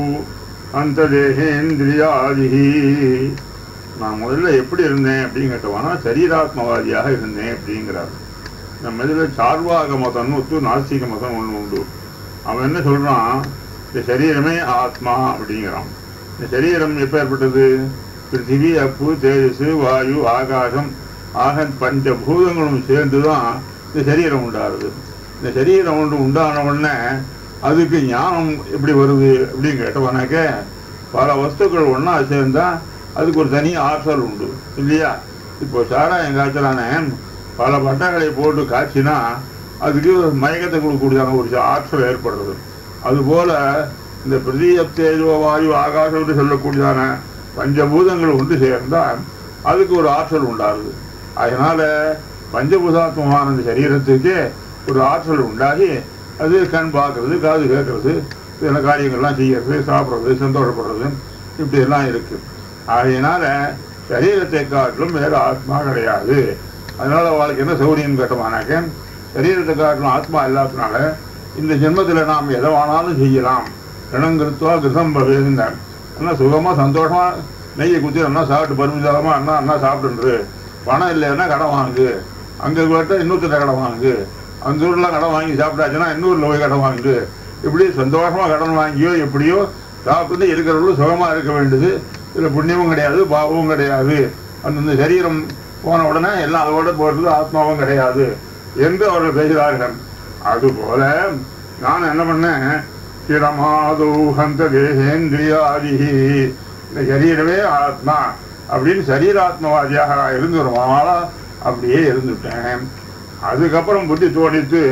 B: அந்ததேகேந்திரியாதிஹி நான் முதல்ல எப்படி இருந்தேன் அப்படின்னு கேட்டவானா சரீராத்மவாதியாக இருந்தேன் அப்படிங்கிறார் நம்ம இதில் சார்வாக மதம்னு ஒத்து நாஸ்திக மதம் ஒன்று உண்டு அவன் என்ன சொல்றான் இந்த சரீரமே ஆத்மா அப்படிங்கிறான் இந்த சரீரம் எப்போ ஏற்பட்டது பிருத்திவி அப்பு தேஜஸ் வாயு ஆகாசம் ஆக பஞ்ச பூதங்களும் சேர்ந்து தான் இந்த சரீரம் உண்டாகுது இந்த சரீரம் ஒன்று உண்டான உடனே அதுக்கு ஞானம் எப்படி வருது அப்படின்னு கேட்டவனாக்க பல வஸ்துக்கள் ஒன்றா சேர்ந்தா அதுக்கு ஒரு தனி ஆற்றல் உண்டு இல்லையா இப்போ சாராயம் காய்ச்சலான பல பட்டங்களை போட்டு காய்ச்சினா அதுக்கு ஒரு மயக்கத்தை கொடுக்கக்கூடியதான ஒரு ஆற்றல் ஏற்படுறது அதுபோல இந்த பிரதீய தேஜோ வாயு ஆகாசம் என்று சொல்லக்கூடியதான பஞ்சபூதங்கள் ஒன்று சேர்ந்தால் அதுக்கு ஒரு ஆற்றல் உண்டாகுது அதனால பஞ்சபூதாத்மமான இந்த சரீரத்துக்கு ஒரு ஆற்றல் உண்டாகி அது கண் பார்க்கறது காது கேட்கறது சில காரியங்கள்லாம் செய்யறது சாப்பிட்றது சந்தோஷப்படுறது இப்படி எல்லாம் இருக்கு ஆகையினால சரீரத்தை காட்டிலும் வேறு ஆத்மா கிடையாது அதனால அவளுக்கு என்ன சௌரியம் கேட்டோமானாக்க சரீரத்தை காட்டிலும் ஆத்மா இல்லாததுனால இந்த ஜென்மத்தில் நாம் எதை வேணாலும் செய்யலாம் இனங்கிருத்துவா கிருதம் பவேந்தார் ஆனால் சுகமாக சந்தோஷமா நெய்யை குத்தி நல்லா சாப்பிட்டு பருமிதாரமாக அண்ணா அண்ணா சாப்பிட்டுரு பணம் இல்லைன்னா கடன் வாங்கு அங்கே கேட்டால் இன்னொருத்தர கடன் வாங்கு அந்த ஊர்லாம் கடன் வாங்கி சாப்பிட்டாச்சுன்னா இன்னொரு போய் கடன் வாங்கு இப்படி சந்தோஷமா கடன் வாங்கியோ எப்படியோ சாப்பிட்டு இருக்கிறவங்களும் சுகமா இருக்க வேண்டியது இதில் புண்ணியமும் கிடையாது பாவமும் கிடையாது அந்தந்த சரீரம் போன உடனே எல்லாம் அதோட போகிறது ஆத்மாவும் கிடையாது என்று அவர்கள் பேசுகிறார்கள் அதுபோல நான் என்ன பண்ணேன் சிரமாதோ ஹந்த தேகேந்திரியாதி இந்த சரீரமே ஆத்மா அப்படின்னு சரீராத்மவாதியாக இருந்து ஒரு நாளா அப்படியே இருந்துட்டேன் அதுக்கப்புறம் புத்தி தோணித்து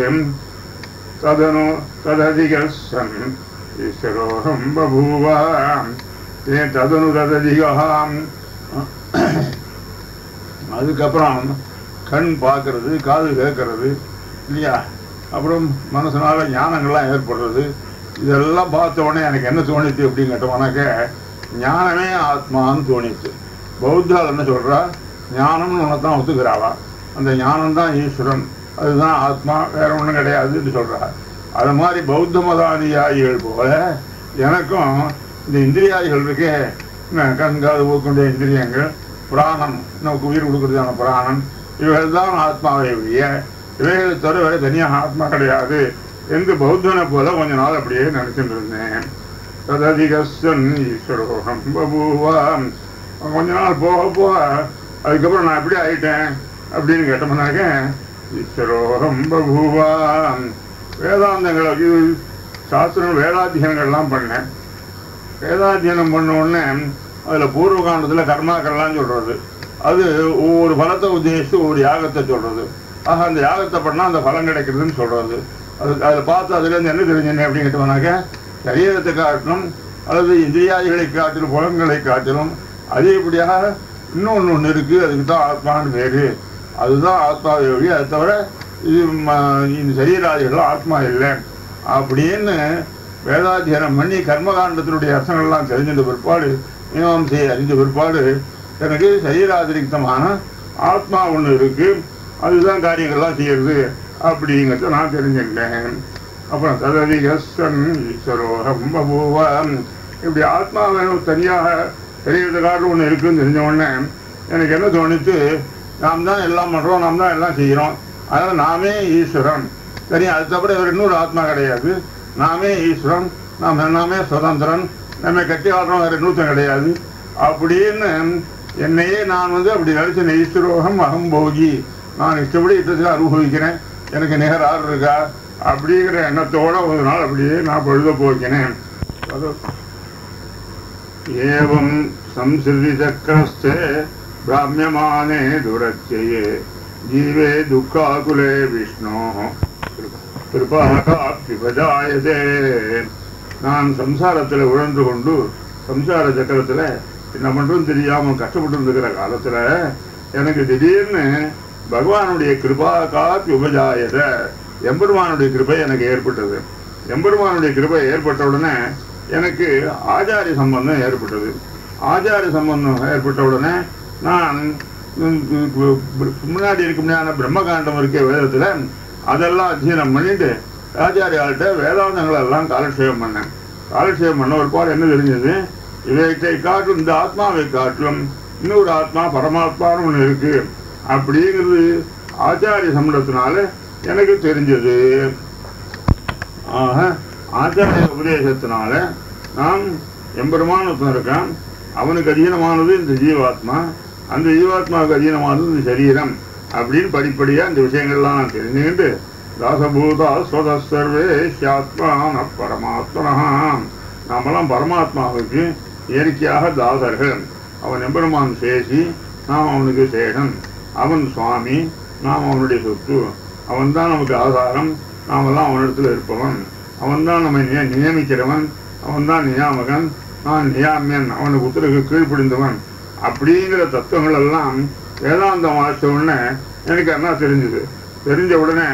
B: ததனு தததிகசன் ஈஸ்வரோகம் பபூவா ஏன் ததனு தததிகாம் அதுக்கப்புறம் கண் பார்க்கறது காது கேட்கறது இல்லையா அப்புறம் மனசனால ஞானங்கள்லாம் ஏற்படுறது இதெல்லாம் பார்த்த உடனே எனக்கு என்ன தோணிச்சு அப்படின்னு கேட்டோம்னாக்க ஞானமே ஆத்மான்னு தோணிச்சு பௌத்தால் என்ன சொல்றா ஞானம்னு ஒன்று தான் ஒத்துக்கிறாவா அந்த ஞானம் தான் ஈஸ்வரன் அதுதான் ஆத்மா வேற ஒன்றும் கிடையாதுன்னு சொல்றா அது மாதிரி பௌத்த மதானியாயிகள் போல எனக்கும் இந்த இந்திரியாதிகள் இருக்கே என்ன, கண் காது ஊக்கக்கூடிய இந்திரியங்கள் பிராணம் நமக்கு உயிர் கொடுக்கறதான பிராணம் இவைகள் தான் ஆத்மாவை ஒழிய இவைகளை தவிர வேற தனியாக ஆத்மா கிடையாது என்று பௌத்தனை போல கொஞ்ச நாள் அப்படியே நினைச்சிட்டு இருந்தேன் தததிகஸ்வன் ஈஸ்வரோகம் பபூவா கொஞ்ச நாள் போக போக அதுக்கப்புறம் நான் எப்படி ஆயிட்டேன் அப்படின்னு கேட்டோம்னாக்க ஈஸ்வரோகம் பபூவா வேதாந்தங்களை இது சாஸ்திரம் வேதாத்தியனங்கள்லாம் பண்ணேன் வேதாத்தியனம் பண்ண உடனே அதில் பூர்வகாண்டத்தில் கர்மாக்கள்லாம் சொல்றது அது ஒவ்வொரு பலத்தை உத்தேசித்து ஒவ்வொரு யாகத்தை சொல்றது ஆக அந்த யாகத்தை பண்ணால் அந்த பலன் கிடைக்கிறதுன்னு சொல்றது அது அதில் பார்த்து அதுலேருந்து என்ன தெரிஞ்சுனேன் அப்படின்னு கேட்டோம்னாக்க சரீரத்தை காட்டிலும் அல்லது இந்திரியாதிகளை காட்டிலும் புலன்களை காட்டிலும் அதிகப்படியாக இன்னொன்று ஒன்று இருக்குது அதுக்கு தான் ஆத்மான்னு பேர் அதுதான் ஆத்மாவை ஒழி அதை தவிர இது ம- இந்த சரீராதிகள் ஆத்மா இல்லை அப்படின்னு வேதாத்தியனம் பண்ணி கர்மகாண்டத்தினுடைய அர்த்தங்கள்லாம் தெரிஞ்சின்ற பிற்பாடு மீமாம்சையை அறிந்த பிற்பாடு எனக்கு சரீராதிரிக்தமான ஆத்மா ஒன்று இருக்கு அதுதான் காரியங்கள்லாம் செய்யறது அப்படிங்கிறத நான் தெரிஞ்சுக்கிட்டேன் அப்புறம் தததிகஸ்வன் ஈஸ்வரோகம் பபூவம் இப்படி ஆத்மா வேணும் தனியாக சரீரத்தை காட்டு ஒன்று இருக்குன்னு தெரிஞ்ச உடனே எனக்கு என்ன தோணுச்சு நாம் தான் எல்லாம் பண்ணுறோம் நாம் தான் எல்லாம் செய்கிறோம் அதனால் நாமே ஈஸ்வரன் சரி அது தவிர வேறு இன்னொரு ஆத்மா கிடையாது நாமே ஈஸ்வரன் நாம் நாமே சுதந்திரன் நம்ம கட்டி ஆடுறோம் வேறு இன்னொருத்தன் கிடையாது அப்படின்னு என்னையே நான் வந்து அப்படி நினைச்ச ஈஸ்வரோகம் அகம்போகி நான் இஷ்டப்படி இஷ்டத்தில் அனுபவிக்கிறேன் எனக்கு நிகர் ஆறு இருக்கா அப்படிங்கிற எண்ணத்தோட ஒரு நாள் அப்படியே நான் பொழுத போக்கினேன் அது ஏவம் சம்சிருதி சக்கரஸ்தே பிராமியமானே துரத்தியே ஜீவே துக்காகுலே விஷ்ணோ கிருபாகாப்திபஜாயதே நான் சம்சாரத்தில் உழன்று கொண்டு சம்சார சக்கரத்தில் என்ன பண்ணுறதுன்னு தெரியாமல் கஷ்டப்பட்டு இருக்கிற காலத்தில் எனக்கு திடீர்னு பகவானுடைய கிருபா காப்பி உபஜாயத எம்பெருமானுடைய கிருபை எனக்கு ஏற்பட்டது எம்பெருமானுடைய கிருபை ஏற்பட்ட உடனே எனக்கு ஆச்சாரிய சம்பந்தம் ஏற்பட்டது ஆச்சாரிய சம்பந்தம் ஏற்பட்ட உடனே நான் உம், உம், முன்னாடி இருக்க முடியாத பிரம்மகாண்டம் இருக்க வேதத்தில் அதெல்லாம் அத்தியனம் பண்ணிட்டு ஆச்சாரியாள்கிட்ட வேதாந்தங்கள் எல்லாம் காலட்சேபம் பண்ணேன் காலட்சேபம் பண்ண ஒரு பாடு என்ன தெரிஞ்சது இவைத்தை காட்டிலும் இந்த ஆத்மாவை காட்டிலும் இன்னொரு ஆத்மா பரமாத்மான்னு ஒன்று இருக்கு அப்படிங்கிறது ஆச்சாரிய சம்பளத்தினால எனக்கு தெரிஞ்சது ஆக ஆச்சாரிய உபதேசத்தினால நாம் எம்பெருமான் ஒருத்தன் இருக்கான் அவனுக்கு அதீனமானது இந்த ஜீவாத்மா அந்த ஜீவாத்மாவுக்கு அதீனமானது இந்த சரீரம் அப்படின்னு படிப்படியா இந்த விஷயங்கள்லாம் நான் தெரிஞ்சுக்கிட்டு தாசபூதா ஸ்வத சர்வேஷ்யாத்மான பரமாத்மனா நாமெல்லாம் பரமாத்மாவுக்கு இயற்கையாக தாசர்கள் அவன் எம்பெருமான் சேசி நாம் அவனுக்கு சேஷன் அவன் சுவாமி நாம் அவனுடைய சொத்து அவன் தான் நமக்கு ஆதாரம் நாமெல்லாம் அவனிடத்தில் இருப்பவன் அவன் தான் நம்மை நிய- நியமிக்கிறவன் அவன் தான் நியாமகன் நான் நியாமியன் அவனுக்கு உத்தரவுக்கு கீழ்ப்படிந்தவன் அப்படிங்கிற தத்துவங்கள் எல்லாம் வேதாந்தம் வாசித்த உடனே எனக்கு என்ன தெரிஞ்சது தெரிஞ்ச உடனே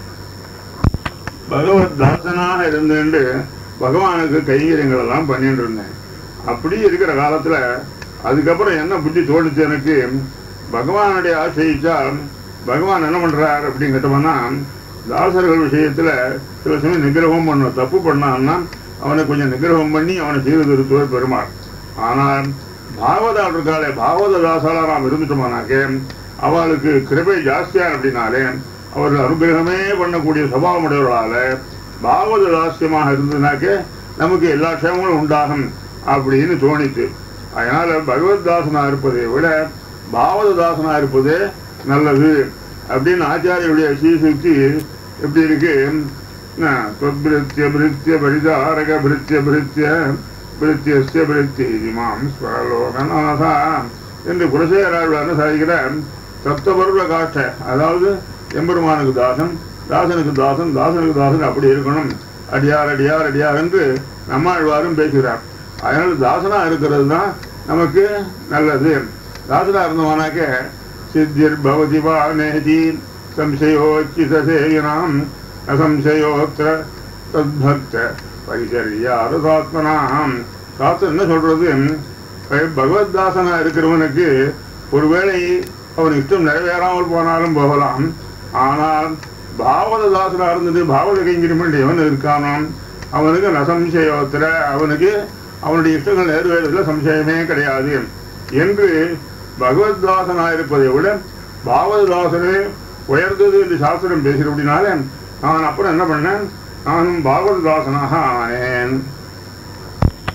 B: பகவத் தாசனாக இருந்துட்டு பகவானுக்கு கைங்கரியங்கள் எல்லாம் பண்ணிட்டு இருந்தேன் அப்படி இருக்கிற காலத்துல அதுக்கப்புறம் என்ன புத்தி தோணுச்சு எனக்கு பகவானுடைய ஆசைச்சா பகவான் என்ன பண்றார் அப்படின்னு கேட்டோம்னா தாசர்கள் விஷயத்துல சில சமயம் நிகிரகம் பண்ணும் தப்பு பண்ணான்னா அவனை கொஞ்சம் நிகிரகம் பண்ணி அவனை சீர்திருத்துவர் பெருமாள் ஆனால் பாகவதால் இருக்காளே பாகவத தாசாலா நாம் இருந்துட்டோமானாக்கே அவளுக்கு கிருபை ஜாஸ்தியா அப்படின்னாலே அவர்கள் அனுகிரகமே பண்ணக்கூடிய சுபாவம் உடையவர்களால பாகவத தாசியமாக இருந்ததுனாக்கே நமக்கு எல்லா க்ஷேமங்களும் உண்டாகும் அப்படின்னு தோணித்து அதனால பகவத் தாசனா இருப்பதை விட பாவத தாசனா இருப்பதே நல்லது அப்படின்னு ஆச்சாரியுடைய சீசுக்தி எப்படி இருக்கு தொத்பிருத்திய பிருத்திய பரிதாரக பிருத்திய பிருத்திய பிருத்தியஸ்ய பிருத்தி இமாம் ஸ்வரலோகநாதா என்று குலசேகராழ்வார் சாதிக்கிறார் சப்தபருவ காஷ்ட அதாவது எம்பெருமானுக்கு தாசன் தாசனுக்கு தாசன் தாசனுக்கு தாசன் அப்படி இருக்கணும் அடியார் அடியார் அடியார் என்று நம்மாழ்வாரும் பேசுகிறார் அதனால தாசனா இருக்கிறது தான் நமக்கு நல்லது தாசனா இருந்தோம்னாக்க சித்திர் பவதி வா நேதி சம்சயோச்சித சேயனாம் அசம்சயோத்திர தத்பக்த பரிசரியாரதாத்மனாம் சாஸ்திரம் என்ன சொல்றது பகவத் தாசனா இருக்கிறவனுக்கு ஒருவேளை அவன் இஷ்டம் நிறைவேறாமல் போனாலும் போகலாம் ஆனால் பாவத தாசனா இருந்துட்டு பாவத கைங்கிரிமன் எவன் இருக்கானோ அவனுக்கு நசம்சயோத்திர அவனுக்கு அவனுடைய இஷ்டங்கள் நிறைவேறதுல சம்சயமே கிடையாது என்று பகவத் தாசனா இருப்பதை விட பாவத தாசனே உயர்ந்தது என்று சாஸ்திரம் பேசுகிறபடினால நான் அப்புறம் என்ன பண்ணேன் நானும் பாகவத தாசனாக ஆனேன்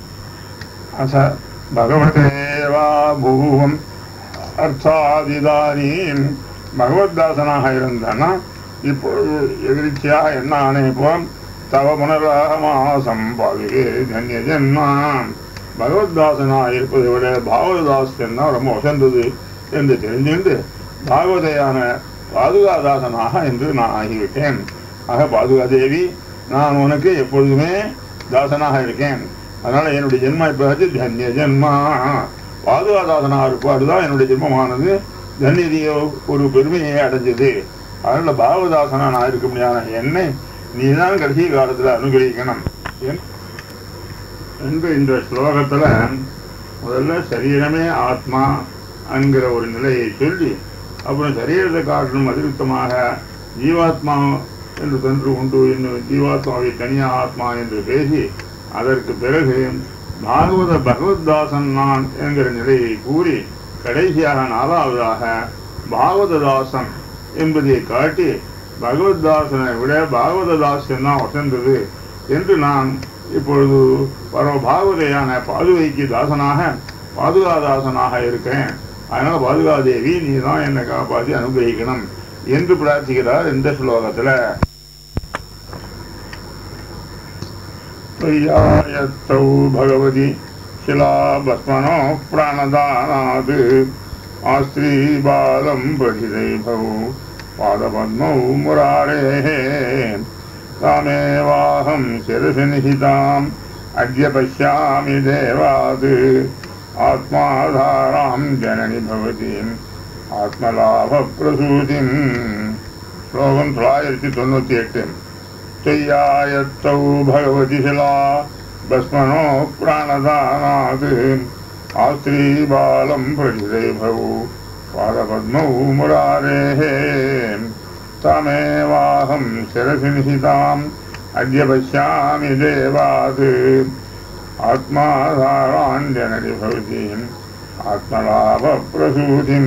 B: அச பகவதேவா பூவம் அர்த்தாதிதானீம் பகவத்தாசனாக இருந்தானா இப்பொழுது எதிர்ச்சியாக என்ன ஆணைப்போம் தவ புனராமாசம் பாதுகே தன்ய ஜென்மாம் பகவத்தாசனாக இருப்பதை விட பாகவதாசன்னா ரொம்ப வசந்தது என்று தெரிஞ்சிருந்து பாகவதையான பாதுகாதாசனாக என்று நான் ஆகிவிட்டேன் ஆக பாதுகாதேவி நான் உனக்கு எப்பொழுதுமே தாசனாக இருக்கேன் அதனால என்னுடைய ஜென்மா இப்ப தன்ய ஜென்மா பாதுகாதாசனாக இருப்பாடுதான் என்னுடைய ஜென்மமானது தன்யதிய ஒரு பெருமையை அடைஞ்சது அதனால பாகவதாசனா நான் இருக்க முடியாத என்னை நீதான் கடைசி காலத்துல அனுகிரகிக்கணும் என்- என்று இந்த ஸ்லோகத்துல முதல்ல சரீரமே ஆத்மா என்கிற ஒரு நிலையை சொல்லி அப்புறம் சரீரத்தை காட்டிலும் அதிருப்தமாக ஜீவாத்மா என்று தன்று உண்டு என்னும் ஜீவாத்மாவை தனியா ஆத்மா என்று பேசி அதற்கு பிறகு பாகவத பகவத்தாசன் நான் என்கிற நிலையை கூறி கடைசியாக நாலாவதாக பாகவததாசன் என்பதை காட்டி பகவத்தாசனை விட பாகவததாசன் தான் வசந்தது என்று நான் இப்பொழுது பரவ பாகவதையான பாதுகைக்கு தாசனாக பாதுகாதாசனாக இருக்கிறேன் அதனால பாதுகாதேவி நீ தான் என்னை காப்பாற்றி அனுகிரகிக்கணும் என்று பிரார்த்திக்கிறார் இந்த ஸ்லோகத்துல त्वय्यायत्तौ भगवति शिलाभस्मनो प्राणदानात् आस्त्रीबालं पठितैभौ पादपद्मौ मुरारेः तामेवाहं शिरसि निहिताम् अद्य पश्यामि देवात् आत्माधारां जननि भवतीम् ஆத்மலாபப்பிரசூதிம் ஸ்லோகம் தொள்ளாயிரத்தி தொண்ணூத்தி எட்டு செய்யாயத்தௌ பகவதி சிலா பஸ்மனோ பிராணதானாத் ஆஸ்திரீபாலம் பிரஜிதை பவு பாதபத்மௌ முராரேः தமேவாஹம் சிரசி நிஹிதாம் அத்ய பश्यामि தேவாத் ஆத்மாதாராண்யனடி பவதீம் ஆத்மலாபப்பிரசூதிம்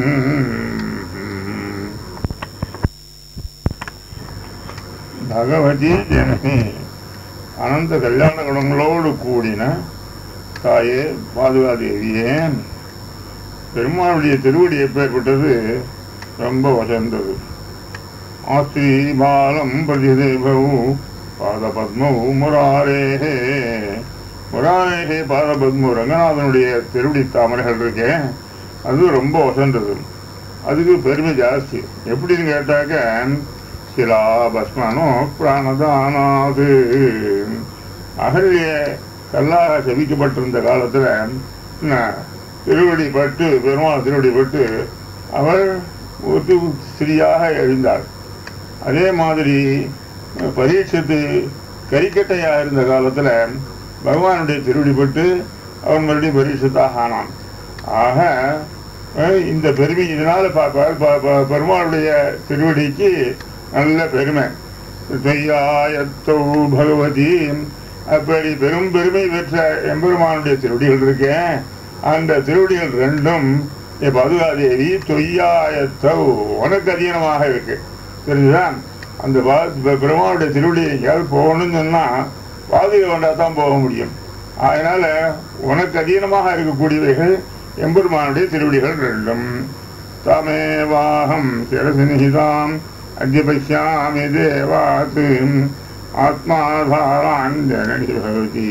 B: பகவதி ஜனனி அனந்த கல்யாண குணங்களோடு கூடின தாயே பாதுகாதேவியே பெருமாளுடைய திருவடி எப்பேற்பட்டது ரொம்ப வசந்தது ஆஸ்திரி பாலம் பிரதிதேவவு பாதபத்மௌ முராரேஹே முராரேஹே பாதபத்மு ரங்கநாதனுடைய திருவடி தாமரைகள் இருக்கே அது ரொம்ப வசந்தது அதுக்கு பெருமை ஜாஸ்தி எப்படின்னு கேட்டாக்க சிலா பஸ்மனோ பிராணதானாது அகலிய கல்லாக செவிக்கப்பட்டிருந்த காலத்துல என்ன, திருவடி பட்டு பெருமாள் திருவடி பட்டு அவர் ஒரு ஸ்திரியாக எழுந்தார் அதே மாதிரி பரீட்சத்து கரிக்கட்டையாக இருந்த காலத்துல பகவானுடைய திருவடி பட்டு அவன் மறுபடியும் பரீட்சத்தாக ஆனான் ஆக அஹ், இந்த பெருமை இதனால ப- ப- ப- ப- பெருமாளுடைய திருவடிக்கு நல்ல பெருமை தொய்யாயத்தோ பகவதி அப்படி பெரும் பெருமை பெற்ற எம்பெருமானுடைய திருவடிகள் இருக்கேன் அந்த திருவடிகள் ரெண்டும் ஏ பதுகாதேவி தொய்யாயத்தோ உனக்கு அதீனமாக இருக்கு தெரிஞ்சுதா அந்த பா- பெ- பெருமாளுடைய திருவடி எங்கேயாவது போகணும்னு சொன்னா பாதுகா கொண்டா தான் போக முடியும் அதனால உனக்கு அதீனமாக இருக்கக்கூடியவைகள் எம்பெருமானுடைய திருவடிகள் ரெண்டும் தமேவாகம் சிரசினிதாம் அத்ய பஷ்யாமி தேவாத் ஆத்மாதாரான் ஜனனி பவதி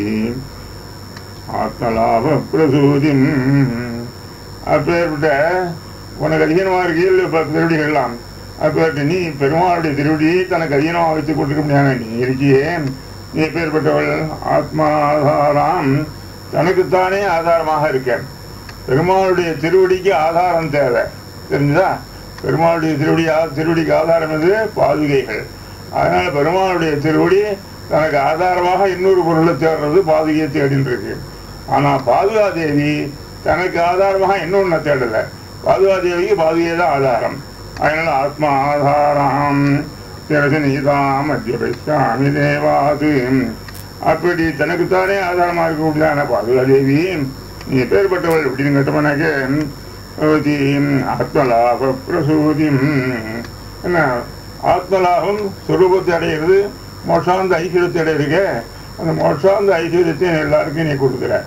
B: ஆத்மலாப பிரசூதிம் அப்பேற்பட்ட உனக்கு அதிகமாக இருக்கையில் இப்போ திருவடிகள்லாம் அப்பேற்பட்ட நீ பெருமாளுடைய திருவடியை தனக்கு அதிகமாக வைத்துக் கொண்டிருக்க முடியாது நீ இருக்கியே நீ எப்பேற்பட்டவள் ஆத்மாதாராம் தனக்குத்தானே ஆதாரமாக இருக்க பெருமாளுடைய திருவடிக்கு ஆதாரம் தேவை தெரிஞ்சுதா பெருமாளுடைய திருவடி ஆ- திருவடிக்கு ஆதாரம் எது பாதுகைகள் அதனால பெருமாளுடைய திருவடி தனக்கு ஆதாரமாக இன்னொரு பொருளை தேடுறது பாதுகையை தேடின்னு இருக்கு ஆனா பாதுகாதேவி தனக்கு ஆதாரமாக இன்னொன்னு தேடல பாதுகாதேவிக்கு பாதுகையே தான் ஆதாரம் அதனால ஆத்மா ஆதாரம் சிரசனீதாம் அத்தியபைசாமி தேவாது அப்படி தனக்குத்தானே ஆதாரமாக இருக்கக்கூடியதான பாதுகாதேவி நீ பேர்பட்டவள் அப்படின்னு கேட்டோம்னாக்க பவதி ஆத்மலாப பிரசூதிம் என்ன ஆத்மலாபம் சுரூபத்தை அடைகிறது மோட்சாந்த ஐஸ்வர்யத்தை அடையிறக்க அந்த மோட்சாந்த ஐஸ்வர்யத்தை எல்லாருக்கும் நீ கொடுக்குற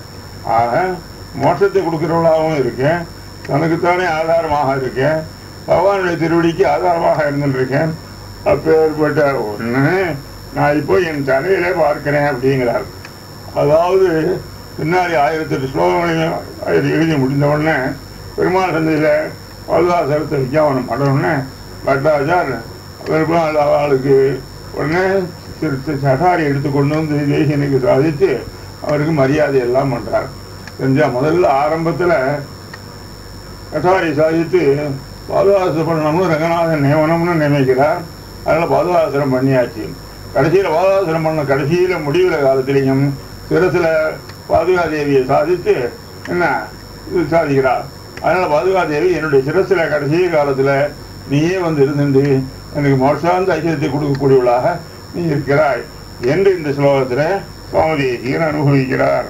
B: ஆக மோட்சத்தை கொடுக்கிறவளாகவும் இருக்கேன் தனக்குத்தானே ஆதாரமாக இருக்கேன் பகவானுடைய திருவடிக்கு ஆதாரமாக இருந்துருக்கேன் அப்பேற்பட்ட ஒன்று நான் இப்போ என் தலையிலே பார்க்கிறேன் அப்படிங்கிறார் அதாவது பின்னாடி ஆயிரத்தி எட்டு ஸ்லோகங்களையும் அவர் எழுதி முடிந்த உடனே பெருமாள் சந்தையில் பாதுகாசரத்தை விஞ்ஞாபனம் பண்ண உடனே பட்டாச்சார் பெருமாள் அவளுக்கு உடனே திரு சட்டாரி எடுத்து கொண்டு வந்து தேசியனுக்கு சாதித்து அவருக்கு மரியாதை எல்லாம் பண்றார் செஞ்சா முதல்ல ஆரம்பத்துல கட்டாரி சாதித்து பாதுகாசம் பண்ணணும்னு ரங்கநாதன் நியமனம்னு நினைக்கிறார் அதனால பாதுகாசனம் பண்ணியாச்சு கடைசியில பாதுகாசனம் பண்ண கடைசியில முடிவுல காலத்திலையும் சிரசுல பாதுகா தேவியை சாதித்து என்ன இது சாதிக்கிறார் அதனால பாதுகா தேவி என்னுடைய சிரசுல கடைசி காலத்துல நீயே வந்து இருந்துட்டு எனக்கு மோட்சாந்த ஐக்கியத்தை கொடுக்கக்கூடியவளாக நீ இருக்கிறாய் என்று இந்த ஸ்லோகத்துல சுவாமி தேசிகன் அனுபவிக்கிறார்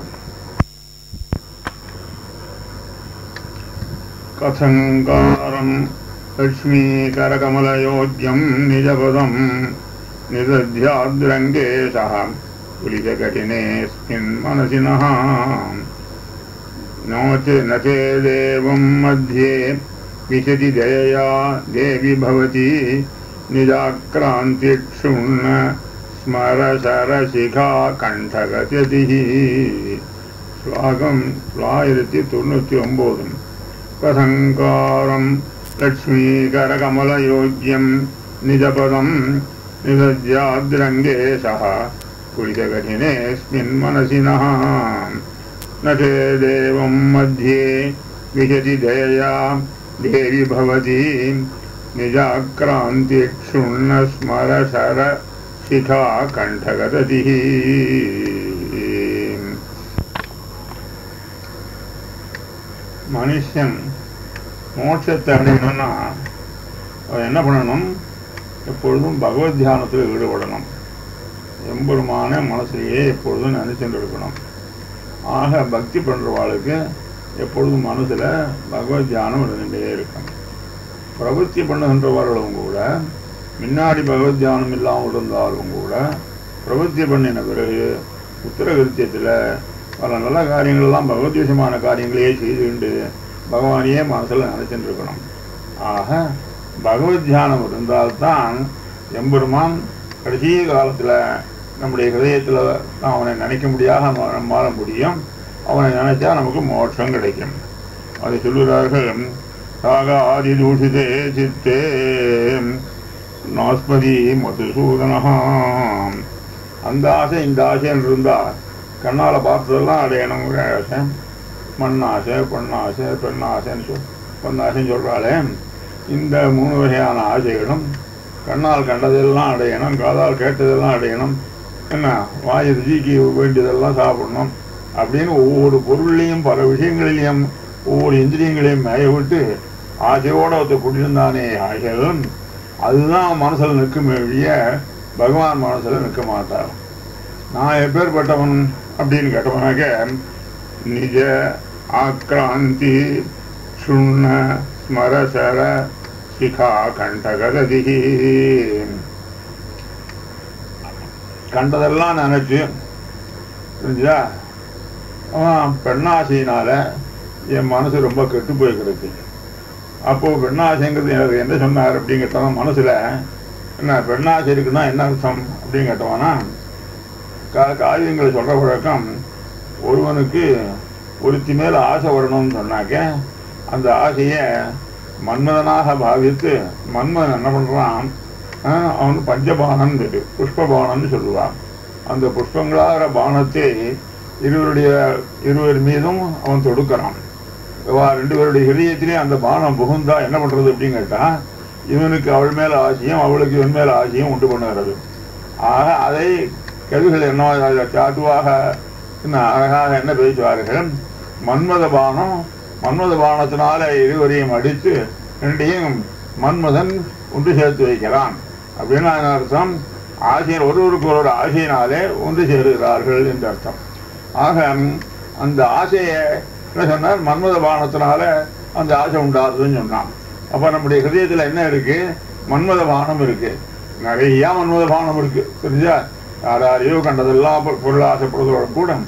B: कथङ्कारम् लक्ष्मीकरकमलयोग्यम् निजपदम् निदध्याद्रङ्गे सः पुलितकठिनेऽस्मिन् मनसि नः नो च न चेदेवम् मध्ये विशति दयया देवि भवति निजाक्रान्तिक्षुण्ण स्मरशरशिखा कण्ठगतिः ஸ்லோகம் தொள்ளாயிரத்தி தொண்ணூற்றி ஒன்பது கசங்காரம் லக்ஷ்மீகரகமலயோக்கியம் நிஜபதம் நிதஜாத்ரங்கே சக குளிதகठिनेऽस्मिन् मनसि नः न चेदेवं मध्ये विशति दयया देवि भवति निजाक्रान्तिक्षुण्णस्मरशर शिखा कण्ठगतिः மனுஷன் மோட்சத்தை அடையணும்னா அவன் என்ன பண்ணணும் எப்பொழுதும் பகவத் தியானத்தில் ஈடுபடணும் எம்பெருமான மனசுலையே எப்பொழுதும் நினைச்சுட்டு இருக்கணும் ஆக பக்தி பண்ணுறவாளுக்கு எப்பொழுதும் மனசில் பகவத் தியானம் இருந்துகிட்டே இருக்கும் பிரவൃத்தி பண்ணுகின்றவர்களும் கூட முன்னாடி பகவத் தியானம் இல்லாமல் இருந்தாலும் கூட பிரவൃத்தி பண்ணின பிறகு உத்தரகிருத்தியத்தில் பல நல்ல காரியங்கள்லாம் பகவத் விஷயமான காரியங்களையே செய்துண்டு பகவானையே மனசில் நினைச்சுட்டு இருக்கணும் ஆக பகவத் தியானம் இருந்தால்தான் எம்பெருமான் கடைசி காலத்தில் நம்முடைய ஹிரதயத்தில் அவனை நினைக்க முடியாத நம்மால முடியும் அவனை நினைச்சா நமக்கு மோட்சம் கிடைக்கும் அதை சொல்லுகிறார்கள் சாக ஆதி தூஷிதே சித்தே நாஸ்பதி மதுசூதனஹாம் அந்த ஆசை இந்த ஆசைன்னு இருந்தா கண்ணால் பார்த்ததெல்லாம் அடையணுங்கிற ஆசை மண் ஆசை பொண்ணாசை பெண்ணாசைன்னு சொல் பொன்னாசைன்னு சொல்கிறாளே இந்த மூணு வகையான ஆசைகளும் கண்ணால் கண்டதெல்லாம் அடையணும் காதால் கேட்டதெல்லாம் அடையணும் என்ன வாய் ருச்சிக்கு வேண்டியதெல்லாம் சாப்பிடணும் அப்படின்னு ஒவ்வொரு பொருள்லையும் பல விஷயங்களிலையும் ஒவ்வொரு இந்திரியங்களையும் மேய விட்டு ஆசையோட ஒருத்தர் குடியிருந்தானே ஆசைகளும் அதுதான் மனசில் நிற்கும் வழிய பகவான் மனசில் நிற்க மாட்டார் நான் எப்பேற்பட்டவன் அப்படின்னு கேட்டவனாக்க நிஜ ஆக்ராந்தி சுண்ண ஸ்மரசர சிகா கண்டகதி கண்டதெல்லாம் நினைச்சு புரிஞ்சுதா அவன் பெண்ணாசையினால என் மனசு ரொம்ப கெட்டு போய் கிடக்கு அப்போ பெண்ணாசைங்கிறது எனக்கு என்ன சொன்னார் அப்படின்னு கேட்டவன் மனசுல என்ன பெண்ணாசை இருக்குன்னா என்ன அர்த்தம் அப்படின்னு கேட்டவனா கா காரியங்களை சொல்ற வழக்கம் ஒருவனுக்கு ஒருத்தி மேல ஆசை வரணும்னு சொன்னாக்க அந்த ஆசையை மன்மதனாக பாவித்து மன்மதன் என்ன பண்றான் ஆஹ் அவன் பஞ்சபானம் இருக்கு புஷ்பபானம்னு சொல்லுவான் அந்த புஷ்பங்களாகிற பானத்தை இருவருடைய இருவர் மீதும் அவன் தொடுக்கிறான் வா ரெண்டு பேருடைய ஹிருதயத்திலே அந்த பானம் புகுந்தா என்ன பண்றது அப்படின்னு கேட்டா இவனுக்கு அவள் மேல ஆசையும் அவளுக்கு இவன் மேல ஆசையும் உண்டு பண்ணுகிறது ஆக அதை கவிகள் என்ன சாட்டுவாக என்ன அழகாக என்ன பேசுவார்கள் மன்மத பானம் மன்மத பானத்தினால இருவரையும் அடித்து ரெண்டையும் மன்மதன் ஒன்று சேர்த்து வைக்கிறான் அப்படின்னு அதன் அர்த்தம் ஆசையர் ஒருவருக்கு ஒரு ஆசையினாலே ஒன்று சேருகிறார்கள் என்று அர்த்தம் ஆக அந்த ஆசையை என்ன சொன்னார் மன்மத பானத்தினால அந்த ஆசை உண்டாதுன்னு சொன்னான் அப்ப நம்முடைய ஹிருதயத்துல என்ன இருக்கு மன்மத பானம் இருக்கு நிறைய மன்மத பானம் இருக்கு தெரிஞ்சா யார் யாரையோ கண்டதெல்லாம் பொ- பொருள் ஆசைப்படுவதோட கூட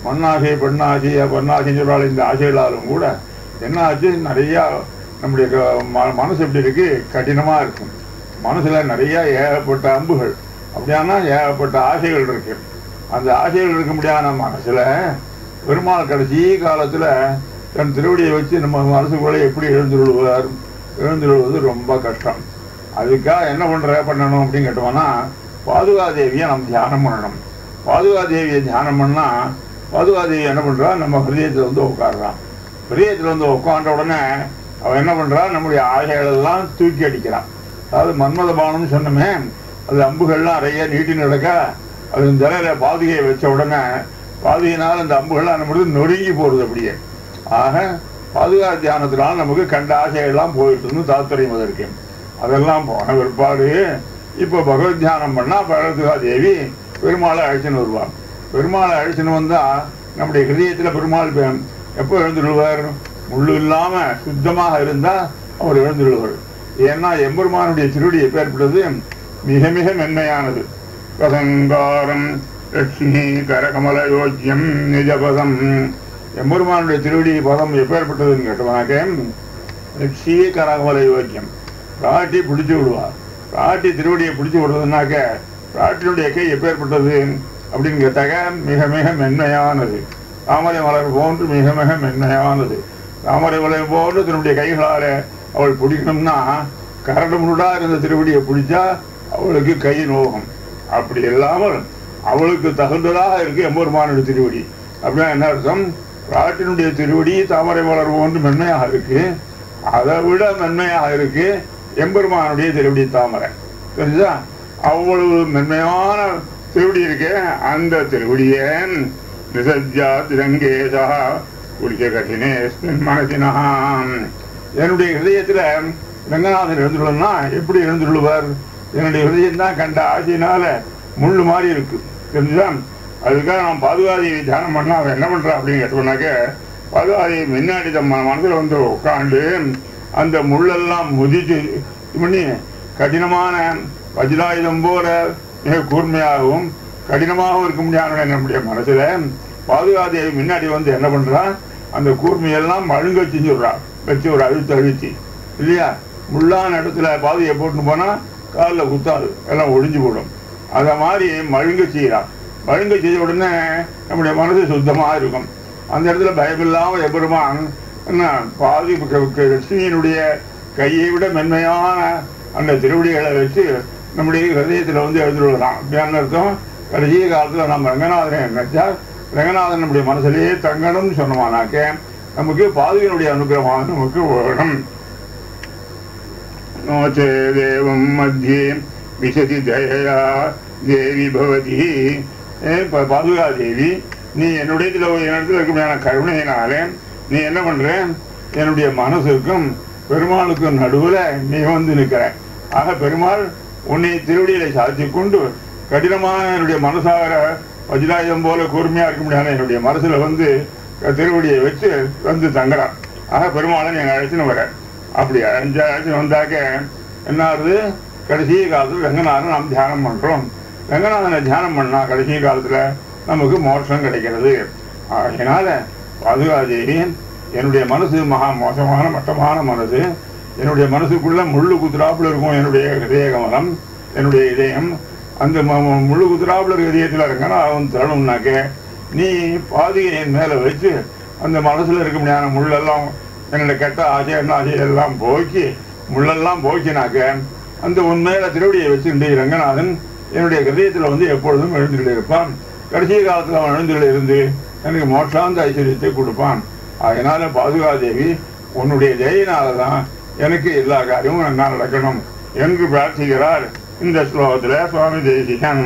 B: மண்ணாசை பெண்ணாசை பொன்னாசைன்னு சொல்றாள் இந்த ஆசைகளாலும் கூட என்ன ஆச்சு நிறையா நம்முடைய க- ம- மனசு எப்படி இருக்கு கடினமா இருக்கும் மனசுல நிறைய ஏகப்பட்ட அம்புகள் அப்படியானா ஏகப்பட்ட ஆசைகள் இருக்கு அந்த ஆசைகள் இருக்க முடியாத மனசுல பெருமாள் கடைசி காலத்துல தன் திருவடியை வச்சு நம்ம மனசுக்குள்ள எப்படி எழுந்துருவார் எழுந்துருவது ரொம்ப கஷ்டம் அதுக்காக என்ன பண்ற பண்ணணும் அப்படின்னு கேட்டோம்னா பாதுகாதேவியை நம்ம தியானம் பண்ணணும் பாதுகாதேவியை தியானம் பண்ணா பாதுகாதேவி என்ன பண்றா நம்ம ஹிருதயத்துல வந்து உட்காடுறான் ஹிருதயத்துல வந்து உட்கார்ந்த உடனே அவன் என்ன பண்றா நம்முடைய ஆசைகள் எல்லாம் தூக்கி அடிக்கிறான் அதாவது மன்மத பானம்னு சொன்னோமே அது அம்புகள்லாம் நிறைய நீட்டி நடக்க அது தலையில பாதுகையை வச்ச உடனே பாதுகையினால் அந்த அம்புகள்லாம் நம்மளுக்கு நொறுங்கி போறது அப்படியே ஆக பாதுகா தியானத்தினால நமக்கு கண்ட ஆசையெல்லாம் போயிட்டு தாத்பரியம் அதற்கு அதெல்லாம் போன பிற்பாடு இப்போ பகவத் தியானம் பண்ணா பகவத்கா தேவி பெருமாளை அழைச்சின்னு வருவார் பெருமாளை அழைச்சின்னு வந்தா நம்முடைய ஹிருதயத்துல பெருமாள் பே- எப்போ எழுந்துருவார் முள்ளு இல்லாம சுத்தமாக இருந்தா அவர் எழுந்துருவார் ஏன்னா எம்பெருமானுடைய திருவடி எப்பேற்பட்டது மிக மிக மென்மையானது கசங்காரம் லட்சுமி கரகமல யோக்கியம் நிஜபதம் எம்பெருமானுடைய திருவடி பதம் எப்பேற்பட்டதுன்னு கேட்டோம்னாக்க லட்சிய கரகமல யோக்கியம் பிராட்டி பிடிச்சு விடுவார் பிராட்டி திருவடியை பிடிச்சு விடுறதுனாக்க பிராட்டினுடைய கை எப்பேற்பட்டது அப்படின்னு கேட்டாக்க மிக மிக மென்மையானது தாமரை மலர் போன்று மிக மிக மென்மையானது தாமரை மலர் போன்று தன்னுடைய கைகளால அவள் பிடிக்கணும்னா கரடு முருடா இருந்த திருவடியை பிடிச்சா அவளுக்கு கை நோகம் அப்படி இல்லாமல் அவளுக்கு தகுந்ததாக இருக்கு எம்பெருமானுடைய திருவடி அப்படின்னா என்ன அர்த்தம் பிராட்டினுடைய திருவடி தாமரை மலர் போன்று மென்மையாக இருக்கு அதை விட மென்மையாக இருக்கு எம்பெருமானுடைய திருவடி தாமரை தெரிஞ்சா அவ்வளவு மென்மையான திருவடி இருக்கு அந்த திருவடியே நிசஜா திரங்கேசா குளிக்க கட்டினே மனசினாம் என்னுடைய ஹிருதயத்துல ரங்கநாதன் எழுந்துள்ளனா எப்படி எழுந்துள்ளுவார் என்னுடைய ஹிருதயம் தான் கண்ட ஆசையினால முள்ளு மாதிரி இருக்கு தெரிஞ்சுதா அதுக்காக நான் பாதுகாதியை தியானம் பண்ணா அவன் என்ன பண்றா அப்படின்னு கேட்டோம்னாக்க பாதுகாதியை முன்னாடி தம் மனசுல வந்து உட்காந்து அந்த முள்ளெல்லாம் முதிச்சு இது பண்ணி கடினமான வஜ்ராயுதம் போல மிக கூர்மையாகவும் கடினமாகவும் இருக்க முடியாத நம்முடைய மனசுல பாதுகாதியை முன்னாடி வந்து என்ன பண்றா அந்த கூர்மையெல்லாம் மழுங்க செஞ்சுடுறா வச்சு ஒரு அழுத்து அழுத்தி இல்லையா முள்ளான இடத்துல பாதையை போட்டுன்னு போனா காலில் குத்தாது எல்லாம் ஒடிஞ்சு போடும் அத மாதிரி மழுங்க செய்யறான் மழுங்க செய்த உடனே நம்முடைய மனசு சுத்தமா இருக்கும் அந்த இடத்துல பயமில்லாம எபெருமான் என்ன பாதி க- க- லட்சுமியினுடைய கையை விட மென்மையான அந்த திருவடிகளை வச்சு நம்முடைய ஹிருதயத்துல வந்து எழுந்துள்ளலாம் அப்படின்னு அர்த்தம் கடைசி காலத்துல நம்ம ரங்கநாதனை நினைச்சா ரங்கநாதன் நம்முடைய மனசுலயே தங்கணும்னு சொன்னோமானாக்க நமக்கு பாதுகையினுடைய அனுகிரகமாக நமக்கு வேணும் नो चेदेवं मध्ये विशति दयया தேவி பவதி ஏ ப- பாதுகா தேவி நீ என்னுடைய என்னிடத்துல இருக்கக்கூடிய கருணையினாலே நீ என்ன பண்ற என்னுடைய மனசுக்கும் பெருமாளுக்கும் நடுவுல நீ வந்து நிற்கிற ஆக பெருமாள் உன்னை திருவடியில சாத்தி கொண்டு கடினமான என்னுடைய மனசாகிற வஜ்ராயுதம் போல கூர்மையா இருக்க முடியாத என்னுடைய மனசுல வந்து திருவடியை வச்சு வந்து தங்குறான் ஆக பெருமாளை நீங்க அழைச்சுன்னு வர அப்படி அழைஞ்சு அழைச்சுன்னு வந்தாக்க என்ன ஆகுது கடைசி காலத்துல ரங்கநாதன் நாம் தியானம் பண்றோம் ரங்கநாதனை தியானம் பண்ணா கடைசி காலத்துல நமக்கு மோட்சம் கிடைக்கிறது அதனால பாதுகாதேவி என்னுடைய மனசு மகா மோசமான மட்டமான மனசு என்னுடைய மனசுக்குள்ள முள்ளு குத்துறாப்புல இருக்கும் என்னுடைய இதய கமலம் என்னுடைய இதயம் அந்த ம- ம- முள்ளு குத்துறாப்புல இருக்க இதயத்துல ரங்கநாதன் தரணும்னாக்க நீ பாதுகையின் மேல வச்சு அந்த மனசுல இருக்க முடியாத முள்ளெல்லாம் என்னுடைய கெட்ட ஆசை என்ன ஆசை எல்லாம் போக்கி முள்ளெல்லாம் போக்கினாக்க அந்த உண்மையில திருவடியை வச்சுட்டு ரங்கநாதன் என்னுடைய ஹிருதயத்துல வந்து எப்பொழுதும் எழுந்துள்ள இருப்பான் கடைசி காலத்துல அவன் எழுந்துள்ள இருந்து எனக்கு மோட்சாந்த ஐஸ்வர்யத்தை கொடுப்பான் அதனால பாதுகாதேவி உன்னுடைய தயினாலதான் எனக்கு எல்லா காரியமும் நன்னா நடக்கணும் என்று பிரார்த்திக்கிறார் இந்த ஸ்லோகத்துல சுவாமி தேசிகன்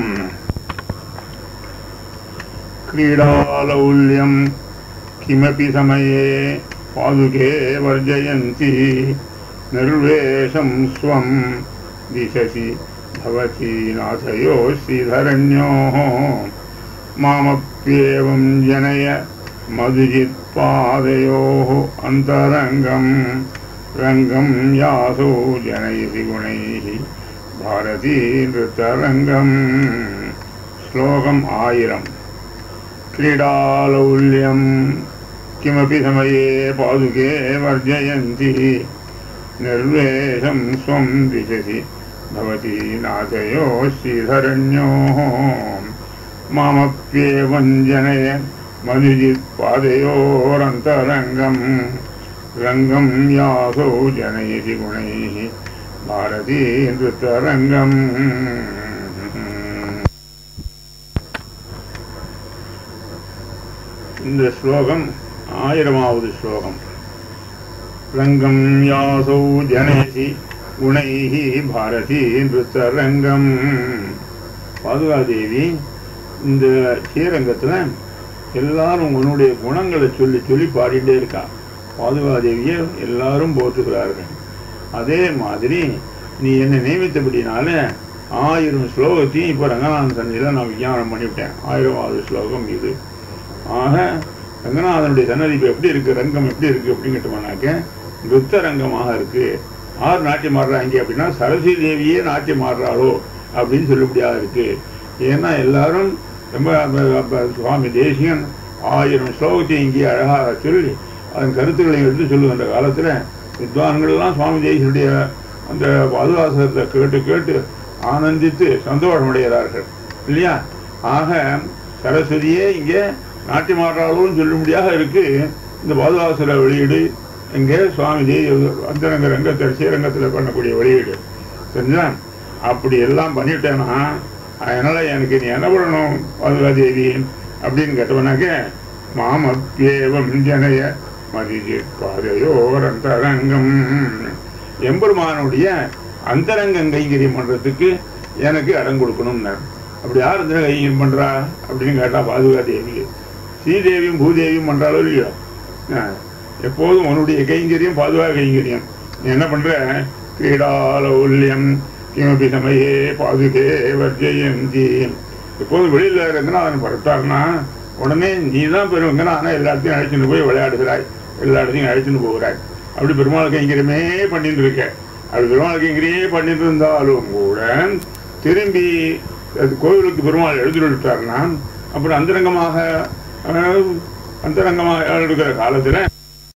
B: क्रीडालौल्यं किमपि समये पादुके वर्जयन्ति निर्वेशं स्वं दिशसि भवति नाथयो श्रीधरण्योः मामप्येवं जनय मधुजित्पादयोः अन्तरङ्गं रङ्गं यासो जनयसि गुणैः भारती नृतरङ्गम् श्लोकम् आयिरम् क्रीडालौल्यं किमपि समये पादुके वर्जयन्ति निर्वेशं स्वं दिशसि भवती नाथयोः श्रीधरण्योः मामप्येवं जनय मनुजित्पादयोरन्तरङ्गं रङ्गं यासौ जनयति गुणैः भारती नृतरङ्गम् இந்த ஸ்லோகம் ஆயிரமாவது ஸ்லோகம் ரங்கம் யாசௌ ஜனயசி குணைஹி பாரதி நிருத்தரங்கம் பாதுகாதேவி இந்த ஸ்ரீரங்கத்தில் எல்லாரும் உன்னுடைய குணங்களை சொல்லி சொல்லி பாடிட்டே இருக்கா பாதுகாதேவியை எல்லாரும் போற்றுகிறார்கள் அதே மாதிரி நீ என்னை நியமித்தபடினால ஆயிரம் ஸ்லோகத்தையும் இப்போ ரங்கநாதன் சன்னிதியில் நான் விஞ்ஞானம் பண்ணிவிட்டேன் ஆயிரமாவது ஸ்லோகம் இது ஆக ரங்கநாதனுடைய சன்னதி இப்போ எப்படி இருக்கு ரங்கம் எப்படி இருக்கு அப்படின்னு கேட்டோம்னாக்க நிறுத்த ரங்கமாக இருக்கு ஆறு நாட்டியம் ஆடுறாங்க அப்படின்னா சரஸ்வதி தேவியே நாட்டியம் ஆடுறாளோ அப்படின்னு சொல்லக்கூடியதாக இருக்கு ஏன்னா எல்லாரும் ரொம்ப அப்ப- அப்ப சுவாமி தேசிகன் ஆயிரம் ஸ்லோகத்தை இங்கே அழகாக சொல்லி அதன் கருத்துக்களை எடுத்து சொல்லுகின்ற காலத்தில் வித்வான்கள்லாம் சுவாமி தேசியனுடைய அந்த பாதுகாசத்தை கேட்டு கேட்டு ஆனந்தித்து சந்தோஷமடைகிறார்கள் இல்லையா ஆக சரஸ்வதியே இங்கே நாட்டியமாடுறாளோன்னு சொல்லும்படியாக இருக்கு இந்த பாதுகாசுர வெளியீடு இங்கே சுவாமி தேவி அந்தரங்க ரங்கத்தில் ஸ்ரீரங்கத்தில் பண்ணக்கூடிய வெளியீடு சரிங்களா அப்படி எல்லாம் பண்ணிட்டேன்னா அதனால எனக்கு நீ என்ன பண்ணணும் பாதுகா தேவி அப்படின்னு கேட்டவனாக்க மாமப்பியேவம் ஜனய மதிஜி பாதையோர் அந்தரங்கம் எம்பெருமானுடைய அந்தரங்கம் கைங்கரியம் பண்றதுக்கு எனக்கு இடம் கொடுக்கணும்னார் அப்படி யார் இந்த கைங்கரியம் பண்றா அப்படின்னு கேட்டா பாதுகா தேவி ஸ்ரீதேவியும் பூதேவியும் பண்றாளோ இல்லையோ ஆ, எப்போதும் உன்னுடைய கைங்கரியம் பாதுகா கைங்கரியம் நீ என்ன பண்ற கிரீடாலௌல்யம் கிமபி சமயே பாதுகே வர்ஜயந்தி எப்போதும் வெளியில ரங்கநாதன் படுத்தாருன்னா உடனே நீ தான் பெரும் ரங்கநாதனை எல்லா இடத்தையும் அழைச்சிட்டு போய் விளையாடுகிறாய் எல்லா இடத்தையும் அழைச்சிட்டு போகிறாய் அப்படி பெருமாள் கைங்கரியமே பண்ணிட்டு இருக்க அப்படி பெருமாள் கைங்கரியே பண்ணிட்டு இருந்தாலும் கூட திரும்பி அது கோவிலுக்கு பெருமாள் எழுதி விட்டார்னா அப்புறம் அந்தரங்கமாக அஹ், அந்தரங்கமாக எடுக்கிற காலத்துல